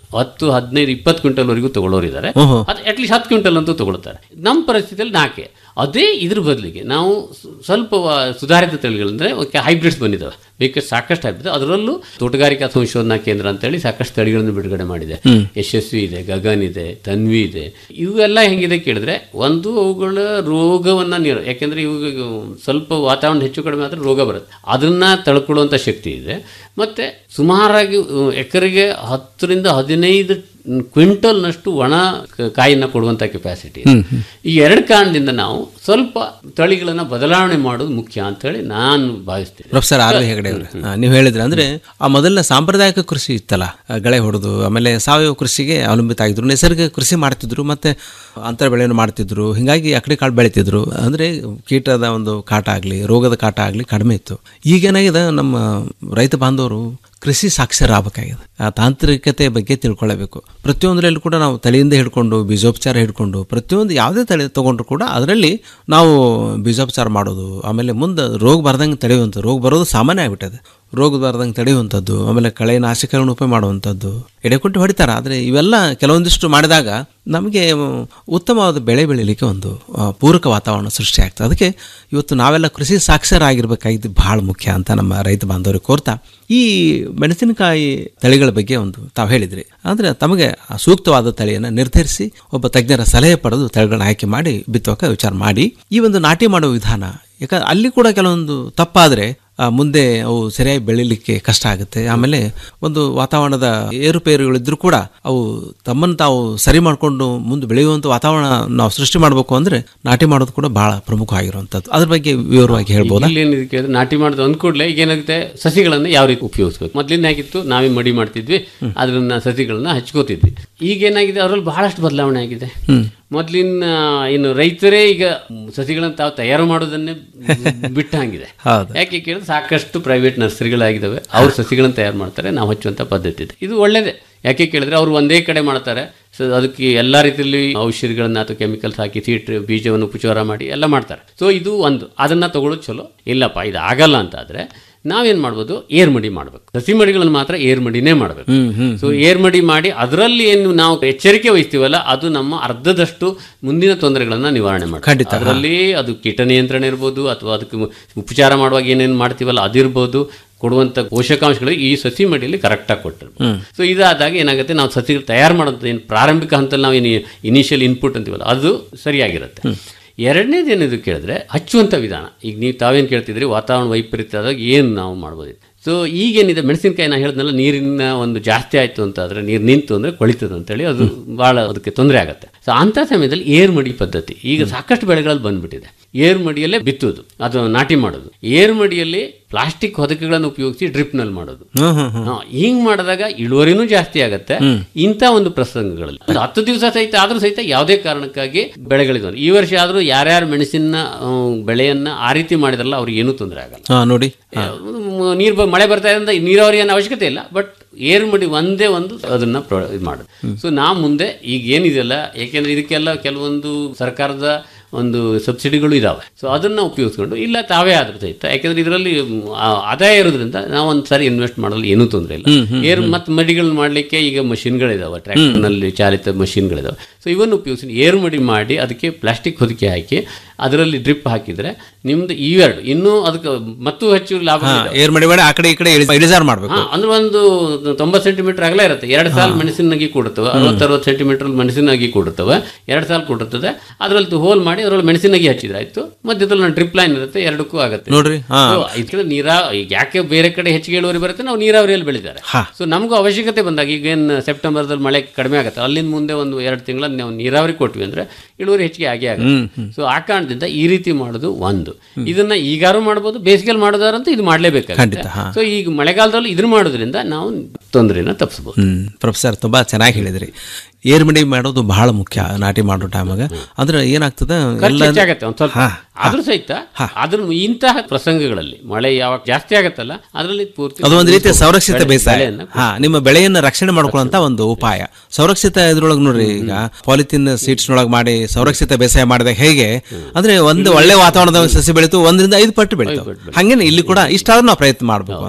ಹತ್ತು ಹದಿನೈದು ಇಪ್ಪತ್ತು ಕ್ವಿಂಟಲ್ವರೆಗೂ ತಗೊಳ್ಳೋರಿದ್ದಾರೆ ಓಹೋ. ಅದು ಅಟ್ಲೀಸ್ಟ್ ಹತ್ತು ಕ್ವಿಂಟಲ್ ಅಂತೂ ತಗೊಳ್ತಾರೆ ನಮ್ಮ ಪರಿಸ್ಥಿತಿಯಲ್ಲಿ ನಾಲ್ಕೆ ಅದೇ ಇದ್ರ ಬದಲಿಗೆ ನಾವು ಸ್- ಸ್ವಲ್ಪ ವ- ಸುಧಾರಿತ ತಳಿಗಳಂದ್ರೆ ಹೈಬ್ರಿಡ್ಸ್ ಬಂದಿದ್ದಾವೆ ಬೇಕಷ್ಟು ಸಾಕಷ್ಟು ಹೈಬ್ರಿಡ್ ಅದರಲ್ಲೂ ತೋಟಗಾರಿಕಾ ಸಂಶೋಧನಾ ಕೇಂದ್ರ ಅಂತೇಳಿ ಸಾಕಷ್ಟು ತಳಿಗಳನ್ನು ಬಿಡುಗಡೆ ಮಾಡಿದೆ ಹ್ಮ್. ಯಶಸ್ವಿ ಇದೆ ಗಗನ್ ಇದೆ ತನ್ವಿ ಇದೆ ಇವೆಲ್ಲ ಹೆಂಗಿದೆ ಕೇಳಿದ್ರೆ ಒಂದು ಅವುಗಳ ರೋಗವನ್ನ ನೀರು ಯಾಕೆಂದ್ರೆ ಇವಾಗ ಸ್ವಲ್ಪ ವಾತಾವರಣ ಹೆಚ್ಚು ಕಡಿಮೆ ಆದ್ರೆ ರೋಗ ಬರುತ್ತೆ ಅದನ್ನ ತಳ್ಕೊಳ್ಳುವಂಥ ಶಕ್ತಿ ಇದೆ ಮತ್ತೆ ಸುಮಾರಾಗಿ ಅಹ್, ಎಕರೆಗೆ ಹತ್ತರಿಂದ ಹದಿನೈದು ಕ್ವಿಂಟಲ್ನಷ್ಟು ಒಣ ಕ- ಕಾಯಿನ ಕೊಡುವಂಥ ಕೆಪಾಸಿಟಿ ಇದೆ ಹ್ಮ್, ಹ್ಮ್. ಈ ಎರಡು ಕಾರಣದಿಂದ ನಾವು ಸ್ವಲ್ಪ ತಳಿಗಳನ್ನು ಬದಲಾವಣೆ ಮಾಡೋದು ಮುಖ್ಯ ಅಂತೇಳಿ ನಾನು ಭಾವಿಸ್ತೀನಿ ಪ್ರೊಫೆಸರ್ ಆರ್ ವಿ ಹೆಗಡೆ ಅವರು ನೀವು ಹೇಳಿದ್ರೆ ಅಂದ್ರೆ ಆ ಮೊದಲ ಸಾಂಪ್ರದಾಯಿಕ ಕೃಷಿ ಇತ್ತಲ್ಲ ಆ ಗಳೆ ಹೊಡೆದು ಆಮೇಲೆ ಸಾವಯವ ಕೃಷಿಗೆ ಅವಲಂಬಿತ ಆಗಿದ್ರು ನೈಸರ್ಗಿಕ ಕೃಷಿ ಮಾಡ್ತಿದ್ರು ಮತ್ತೆ ಅಂತರ ಬೆಳೆಯನ್ನು ಮಾಡ್ತಿದ್ರು ಹಿಂಗಾಗಿ ಅಕಡೆ ಕಾಳು ಬೆಳಿತಿದ್ರು ಅಂದ್ರೆ ಕೀಟದ ಒಂದು ಕಾಟ ಆಗಲಿ ರೋಗದ ಕಾಟ ಆಗಲಿ ಕಡಿಮೆ ಇತ್ತು ಈಗೇನಾಗಿದೆ ನಮ್ಮ ರೈತ ಬಾಂಧವರು ಕೃಷಿ ಸಾಕ್ಷರ ಆಗ್ಬೇಕಾಗಿದೆ ಆ ತಾಂತ್ರಿಕತೆ ಬಗ್ಗೆ ತಿಳ್ಕೊಳ್ಳಬೇಕು ಪ್ರತಿಯೊಂದರಲ್ಲೂ ಕೂಡ ನಾವು ತಳಿಯಿಂದ ಹಿಡ್ಕೊಂಡು ಬೀಜೋಪಚಾರ ಹಿಡ್ಕೊಂಡು ಪ್ರತಿಯೊಂದು ಯಾವುದೇ ತಳಿ ತಗೊಂಡ್ರು ಕೂಡ ಅದರಲ್ಲಿ ನಾವು ಬೀಜೋಪಚಾರ ಮಾಡೋದು ಆಮೇಲೆ ಮುಂದೆ ರೋಗ ಬರ್ದಂಗೆ ತಡೆಯುವಂಥ ರೋಗ ಬರೋದು ಸಾಮಾನ್ಯ ಆಗಿಬಿಟ್ಟದೆ ರೋಗ ಬರ್ದಂಗೆ ತಡೆಯುವಂಥದ್ದು ಆಮೇಲೆ ಕಳೆ ನಾಶಕಗಳನ್ನು ಉಪಯೋಗ ಮಾಡುವಂಥದ್ದು ಎಡೆಕುಂಟೆ ಹೊಡಿತಾರೆ ಆದರೆ ಇವೆಲ್ಲ ಕೆಲವೊಂದಿಷ್ಟು ಮಾಡಿದಾಗ ನಮಗೆ ಉತ್ತಮವಾದ ಬೆಳೆ ಬೆಳೀಲಿಕ್ಕೆ ಒಂದು ಆ, ಪೂರಕ ವಾತಾವರಣ ಸೃಷ್ಟಿ ಆಗ್ತದೆ ಅದಕ್ಕೆ ಇವತ್ತು ನಾವೆಲ್ಲ ಕೃಷಿ ಸಾಕ್ಷರ ಆಗಿರ್ಬೇಕಾಗಿದ್ದು ಬಹಳ ಮುಖ್ಯ ಅಂತ ನಮ್ಮ ರೈತ ಬಾಂಧವರಿಗೆ ಕೋರ್ತಾ ಈ ಮೆಣಸಿನಕಾಯಿ ತಳಿಗಳ ಬಗ್ಗೆ ಒಂದು ತಾವು ಹೇಳಿದ್ರಿ ಅಂದರೆ ತಮಗೆ ಆ ಸೂಕ್ತವಾದ ತಳಿಯನ್ನು ನಿರ್ಧರಿಸಿ ಒಬ್ಬ ತಜ್ಞರ ಸಲಹೆ ಪಡೆದು ತಳಿಗಳನ್ನ ಆಯ್ಕೆ ಮಾಡಿ ಬಿತ್ತುವಕ್ಕೆ ವಿಚಾರ ಮಾಡಿ ಈ ಒಂದು ನಾಟಿ ಮಾಡೋ ವಿಧಾನ ಯಾಕಂದ್ರೆ ಅಲ್ಲಿ ಕೂಡ ಕೆಲವೊಂದು ತಪ್ಪಾದರೆ ಆ, ಮುಂದೆ ಅವು ಸರಿಯಾಗಿ ಬೆಳಿಲಿಕ್ಕೆ ಕಷ್ಟ ಆಗುತ್ತೆ ಆಮೇಲೆ ಒಂದು ವಾತಾವರಣದ ಏರುಪೇರುಗಳಿದ್ರೂ ಕೂಡ ಅವು ತಮ್ಮನ್ನು ತಾವು ಸರಿ ಮಾಡಿಕೊಂಡು ಮುಂದೆ ಬೆಳೆಯುವಂಥ ವಾತಾವರಣ ನಾವು ಸೃಷ್ಟಿ ಮಾಡಬೇಕು ಅಂದರೆ ನಾಟಿ ಮಾಡೋದು ಕೂಡ ಬಹಳ ಪ್ರಮುಖವಾಗಿರುವಂಥದ್ದು ಅದ್ರ ಬಗ್ಗೆ ವಿವರವಾಗಿ ಹೇಳ್ಬೋದಾ ಇಲ್ಲಿ ಏನಿದೆ ಕೇಳಿದ್ರೆ ನಾಟಿ ಮಾಡೋದು ಅಂದ ಕೂಡಲೇ ಈಗ ಏನಾಗುತ್ತೆ ಸಸಿಗಳನ್ನು ಯಾವ ರೀತಿ ಉಪಯೋಗಿಸ್ಬೇಕು ಮೊದಲಿಂದ ಹೇಗಿತ್ತು ನಾವೇ ಮಡಿ ಮಾಡ್ತಿದ್ವಿ ಅದನ್ನ ಸಸಿಗಳನ್ನ ಹಚ್ಕೋತಿದ್ವಿ ಈಗ ಏನಾಗಿದೆ ಅದರಲ್ಲಿ ಬಹಳಷ್ಟು ಬದಲಾವಣೆ ಆಗಿದೆ ಹ್ಮ್. ಮೊದಲಿನ ಏನು ರೈತರೇ ಈಗ ಸಸಿಗಳನ್ನು ತಾವು ತಯಾರು ಮಾಡೋದನ್ನೇ ಬಿಟ್ಟ ಹಂಗಿದೆ ಹೌದು. ಯಾಕೆ ಕೇಳಿದ್ರೆ ಸಾಕಷ್ಟು ಪ್ರೈವೇಟ್ ನರ್ಸರಿಗಳಾಗಿದ್ದಾವೆ ಅವ್ರು ಸಸಿಗಳನ್ನು ತಯಾರು ಮಾಡ್ತಾರೆ ನಾವು ಹಚ್ಚುವಂಥ ಪದ್ಧತಿ ಇದೆ ಇದು ಒಳ್ಳೇದೇ ಯಾಕೆ ಕೇಳಿದ್ರೆ ಅವರು ಒಂದೇ ಕಡೆ ಮಾಡ್ತಾರೆ ಸೊ ಅದಕ್ಕೆ ಎಲ್ಲ ರೀತಿಯಲ್ಲಿ ಔಷಧಿಗಳನ್ನ ಅಥವಾ ಕೆಮಿಕಲ್ಸ್ ಹಾಕಿ ಸೀಟ್ ಬೀಜವನ್ನು ಉಪಚಾರ ಮಾಡಿ ಎಲ್ಲ ಮಾಡ್ತಾರೆ ಸೊ ಇದು ಒಂದು ಅದನ್ನ ತಗೊಳ್ಳೋದು ಚಲೋ ಇಲ್ಲಪ್ಪ ಇದು ಆಗಲ್ಲ ಅಂತ ಆದ್ರೆ ನಾವೇನ್ ಮಾಡ್ಬೋದು ಏರ್ ಮಡಿ ಮಾಡ್ಬೇಕು ಸಸಿ ಮಡಿಗಳನ್ನು ಮಾತ್ರ ಏರ್ ಮಡಿನೇ ಮಾಡ್ಬೇಕು ಹ್ಮ್, ಹ್ಮ್, ಸೊ ಏರ್ ಮಡಿ ಮಾಡಿ ಅದರಲ್ಲಿ ಏನು ನಾವು ಎಚ್ಚರಿಕೆ ವಹಿಸ್ತೀವಲ್ಲ ಅದು ನಮ್ಮ ಅರ್ಧದಷ್ಟು ಮುಂದಿನ ತೊಂದರೆಗಳನ್ನ ನಿವಾರಣೆ ಖಂಡಿತ, ಮಾಡ್ತೀವಿ ಹಾ. ಅದರಲ್ಲಿ ಅದು ಕೀಟ ನಿಯಂತ್ರಣ ಇರ್ಬೋದು ಅಥವಾ ಅದಕ್ಕೆ ಉಪಚಾರ ಮಾಡುವಾಗ ಏನೇನು ಮಾಡ್ತೀವಲ್ಲ ಅದಿರ್ಬೋದು ಕೊಡುವಂಥ ಪೋಷಕಾಂಶಗಳು ಈ ಸಸಿ ಮಡಿಯಲ್ಲಿ ಕರೆಕ್ಟಾಗಿ ಕೊಟ್ಟಿರ್ಬೋದು ಹ್ಮ್. ಸೊ ಇದಾದಾಗ ಏನಾಗುತ್ತೆ ನಾವು ಸಸಿಗಳು ತಯಾರು ಮಾಡೋದು ಏನು ಪ್ರಾರಂಭಿಕ ಹಂತದಲ್ಲಿ ನಾವು ಏನು ಇನಿಷಿಯಲ್ ಇನ್ಪುಟ್ ಅಂತೀವಲ್ಲ ಅದು ಸರಿಯಾಗಿರುತ್ತೆ ಎರಡನೇದು ಏನಿದು ಕೇಳಿದ್ರೆ ಹಚ್ಚುವಂಥ ವಿಧಾನ ಈಗ ನೀವು ತಾವೇನು ಕೇಳ್ತಿದ್ರಿ ವಾತಾವರಣ ವೈಪರೀತ್ಯ ಆದಾಗ ಏನು ನಾವು ಮಾಡ್ಬೋದು ಸೊ ಈಗೇನಿದೆ ಮೆಣಸಿನಕಾಯಿ ನಾ ಹೇಳಿದ್ನಲ್ಲ ನೀರಿನ ಒಂದು ಜಾಸ್ತಿ ಆಯಿತು ಅಂತ ಆದರೆ ನೀರು ನಿಂತು ಅಂದರೆ ಕೊಳಿತದೆ ಅಂತೇಳಿ ಅದು ಭಾಳ ಅದಕ್ಕೆ ತೊಂದರೆ ಆಗುತ್ತೆ ಸೊ ಅಂಥ ಸಮಯದಲ್ಲಿ ಏರ್ ಮಡಿ ಪದ್ಧತಿ ಈಗ ಸಾಕಷ್ಟು ಬೆಳೆಗಳಲ್ಲಿ ಬಂದ್ಬಿಟ್ಟಿದೆ ಏರ್ ಮಡಿಯಲ್ಲೇ ಬಿತ್ತೋದು ಅದು ನಾಟಿ ಮಾಡೋದು ಏರ್ ಮಡಿಯಲ್ಲಿ ಪ್ಲಾಸ್ಟಿಕ್ ಹೊದಕೆಗಳನ್ನು ಉಪಯೋಗಿಸಿ ಡ್ರಿಪ್ನಲ್ಲಿ ಮಾಡೋದು ಹ್ಮ್, ಹ್ಮ್, ಹ್ಮ್. ಹಾ, ಹಿಂಗ್ ಮಾಡಿದಾಗ ಇಳುವರಿನೂ ಜಾಸ್ತಿ ಆಗತ್ತೆ ಇಂಥ ಒಂದು ಪ್ರಸಂಗಗಳಲ್ಲಿ ಅದು ಹತ್ತು ದಿವಸ ಸಹಿತ ಆದ್ರೂ ಸಹಿತ ಯಾವುದೇ ಕಾರಣಕ್ಕಾಗಿ ಬೆಳೆಗಳಿದ್ವು ಈ ವರ್ಷ ಆದ್ರೂ ಯಾರ್ಯಾರು ಮೆಣಸಿನ ಆ, ಬೆಳೆಯನ್ನ ಆ ರೀತಿ ಮಾಡಿದ್ರಲ್ಲ ಅವ್ರಿಗೆ ಏನೂ ತೊಂದರೆ ಆಗಲ್ಲ ಹಾ ನೋಡಿ ಹಾ. ನೀರು ಮಳೆ ಬರ್ತಾ ಇದೆ ಅಂತ ನೀರಾವರಿ ಅನ್ನೋ ಅವಶ್ಯಕತೆ ಇಲ್ಲ ಬಟ್ ಏರ್ ಮಡಿ ಒಂದೇ ಒಂದು ಅದನ್ನ ಪ್ರ- ಇದು ಮಾಡೋದು ಸೊ ನಾವು ಮುಂದೆ ಈಗ ಏನಿದೆಯಲ್ಲ ಯಾಕೆಂದ್ರೆ ಇದಕ್ಕೆಲ್ಲ ಕೆಲವೊಂದು ಸರ್ಕಾರದ ಒಂದು ಸಬ್ಸಿಡಿಗಳು ಇದಾವೆ ಸೊ ಅದನ್ನ ಉಪಯೋಗಿಸ್ಕೊಂಡು ಇಲ್ಲ ತಾವೇ ಆದ್ರೂ ಸಹಿತ ಯಾಕೆಂದ್ರೆ ಇದರಲ್ಲಿ ಆದಾಯ ಇರೋದ್ರಿಂದ ನಾವು ಒಂದು ಸಾರಿ ಇನ್ವೆಸ್ಟ್ ಮಾಡಲು ಏನೂ ತೊಂದರೆ ಇಲ್ಲ ಹ್ಮ್, ಹ್ಮ್, ಏರ್ ಮತ್ತು ಮಡಿಗಳು ಮಾಡಲಿಕ್ಕೆ ಈಗ ಮಷಿನ್ಗಳಿದಾವೆ ಟ್ರ್ಯಾಕ್ಟರ್ನಲ್ಲಿ ಚಾಲಿತ ಮಷಿನ್ಗಳಿದಾವೆ ಸೊ ಇವನ್ನು ಉಪಯೋಗಿಸಿ ಏರ್ ಮಡಿ ಮಾಡಿ ಅದಕ್ಕೆ ಪ್ಲಾಸ್ಟಿಕ್ ಹೊದಿಕೆ ಹಾಕಿ ಅದರಲ್ಲಿ ಡ್ರಿಪ್ ಹಾಕಿದ್ರೆ ನಿಮ್ದು ಇವೆರಡು ಇನ್ನೂ ಅದಕ್ಕೆ ಮತ್ತು ಹೆಚ್ಚು ಲಾಭ ಹಾ, ಏರ್ ಮಡಿ ಮಾಡಿ ಆ ಕಡೆ ಈ ಕಡೆ ಇಳಿ- ಇಳಿಜಾರು ಮಾಡಬೇಕು ಹಾ, ಅಂದ್ರೆ ಒಂದು ತೊಂಬತ್ತು ಸೆಂಟಿಮೀಟರ್ ಅಗಲ ಇರುತ್ತೆ ಎರಡು ಸಾಲ ಮೆಣಸಿನಾಗಿ ಕೊಡುತ್ತವೆ ಅರವತ್ತು ಅರವತ್ತು ಸೆಂಟಿಮೀಟರ್ ಮೆಣಸಿನಾಗಿ ಕೊಡುತ್ತವೆ ಎರಡು ಸಾಲ ಕೊಡುತ್ತದೆ ಅದರಲ್ಲಿ ಹೋಲ್ ಮಾಡಿ ಅದರಲ್ಲಿ ಮೆಣಸಿನಾಗಿ ಹಚ್ಚಿದ್ರೆ ಆಯ್ತು ಮಧ್ಯದಲ್ಲಿ ಒಂದು ಡ್ರಿಪ್ ಲೈನ್ ಇರುತ್ತೆ ಎರಡಕ್ಕೂ ಆಗುತ್ತೆ ನೋಡ್ರಿ, ಹಾ. So, ಇದಕ್ಕೆ ನೀರಾ ಈಗ ಯಾಕೆ ಬೇರೆ ಕಡೆ ಹೆಚ್ಚಿಗೆ ಇಳುವರಿ ಬರುತ್ತೆ ನಾವು ನೀರಾವರಿಯಲ್ಲಿ ಬೆಳಿತಾರೆ ಹಾ. ಸೊ ನಮಗೂ ಅವಶ್ಯಕತೆ ಬಂದಾಗ ಈಗ ಏನು ಸೆಪ್ಟೆಂಬರ್ದಲ್ಲಿ ಮಳೆ ಕಡಿಮೆ ಆಗುತ್ತೆ ಅಲ್ಲಿಂದ ಮುಂದೆ ಒಂದು ಎರಡು ತಿಂಗಳ ನಾವು ನೀರಾವರಿ ಕೊಟ್ವಿ ಅಂದ್ರೆ ಇಳುವರಿ ಹೆಚ್ಚಿಗೆ ಆಗೇ ಹ್ಮ್, ಆಗುತ್ತೆ ಸೊ ಆ ಕಾರಣದಿಂದ ಈ ರೀತಿ ಮಾಡೋದು ಒಂದು ಇದನ್ನ ಈಗಾರು ಮಾಡ್ಬೋದು ಬೇಸಿಗೆಯಲ್ಲಿ ಮಾಡೋದಾರಂತೂ ಇದು ಮಾಡಲೇಬೇಕಾಗುತ್ತೆ ಖಂಡಿತ, ಹಾ. ಸೊ ಈಗ ಮಳೆಗಾಲದಲ್ಲಿ ಇದನ್ನ ಮಾಡೋದ್ರಿಂದ ನಾವು ತೊಂದರೆನ ತಪ್ಪಿಸ್ಬೋದು ಹ್ಮ್ ಪ್ರೊಫೆಸರ್ ತುಂಬಾ ಚೆನ್ನಾಗಿ ಹೇಳಿದ್ರಿ ಏರ್ ಮಡಿ ಮಾಡೋದು ಬಹಳ ಮುಖ್ಯ ನಾಟಿ ಮಾಡೋ ಟೈಮಾಗ ಅಂದ್ರೆ ಏನಾಗ್ತದೆ ಖರ್ಚು ಹೆಚ್ಚಾಗತ್ತೆ ಒಂದ್ ಸ್ವಲ್ಪ ಹಾ, ಆದ್ರೂ ಸಹಿತ ಅದ್ರ ಇಂತಹ ಪ್ರಸಂಗಗಳಲ್ಲಿ ಮಳೆ ಯಾವಾಗ ಜಾಸ್ತಿ ಆಗತ್ತಲ್ಲ ಅದರಲ್ಲಿ ಪೂರ್ತಿ ಅದು ಒಂದು ರೀತಿಯ ಸಂರಕ್ಷಿತ ಬೆಳೆ- ಬೇಸಾಯ ಬೆಳೆಯನ್ನ ಹಾ ನಿಮ್ಮ ಬೆಳೆಯನ್ನ ರಕ್ಷಣೆ ಮಾಡ್ಕೊಳ್ಳುವಂತ ಒಂದು ಉಪಾಯ ಸಂರಕ್ಷಿತ ಇದ್ರೊಳಗೆ ನೋಡ್ರಿ ಈಗ ಪಾಲಿಥಿನ್ ಸೀಟ್ಸ್ ನೊಳಗೆ ಮಾಡಿ ಸಂರಕ್ಷಿತ ಬೇಸಾಯ ಮಾಡಿದಾಗ ಹೇಗೆ ಅಂದ್ರೆ ಒಂದು ಒಳ್ಳೆ ವಾತಾವರಣದ ಸಸಿ ಬೆಳೀತು ಒಂದರಿಂದ ಐದು ಪಟ್ಟು ಬೆಳೀತು ಹಂಗೇನೆ ಇಲ್ಲಿ ಕೂಡ ಇಷ್ಟಾದ್ರೂ ನಾವು ಪ್ರಯತ್ನ ಮಾಡ್ಬೇಕು ಅಂತ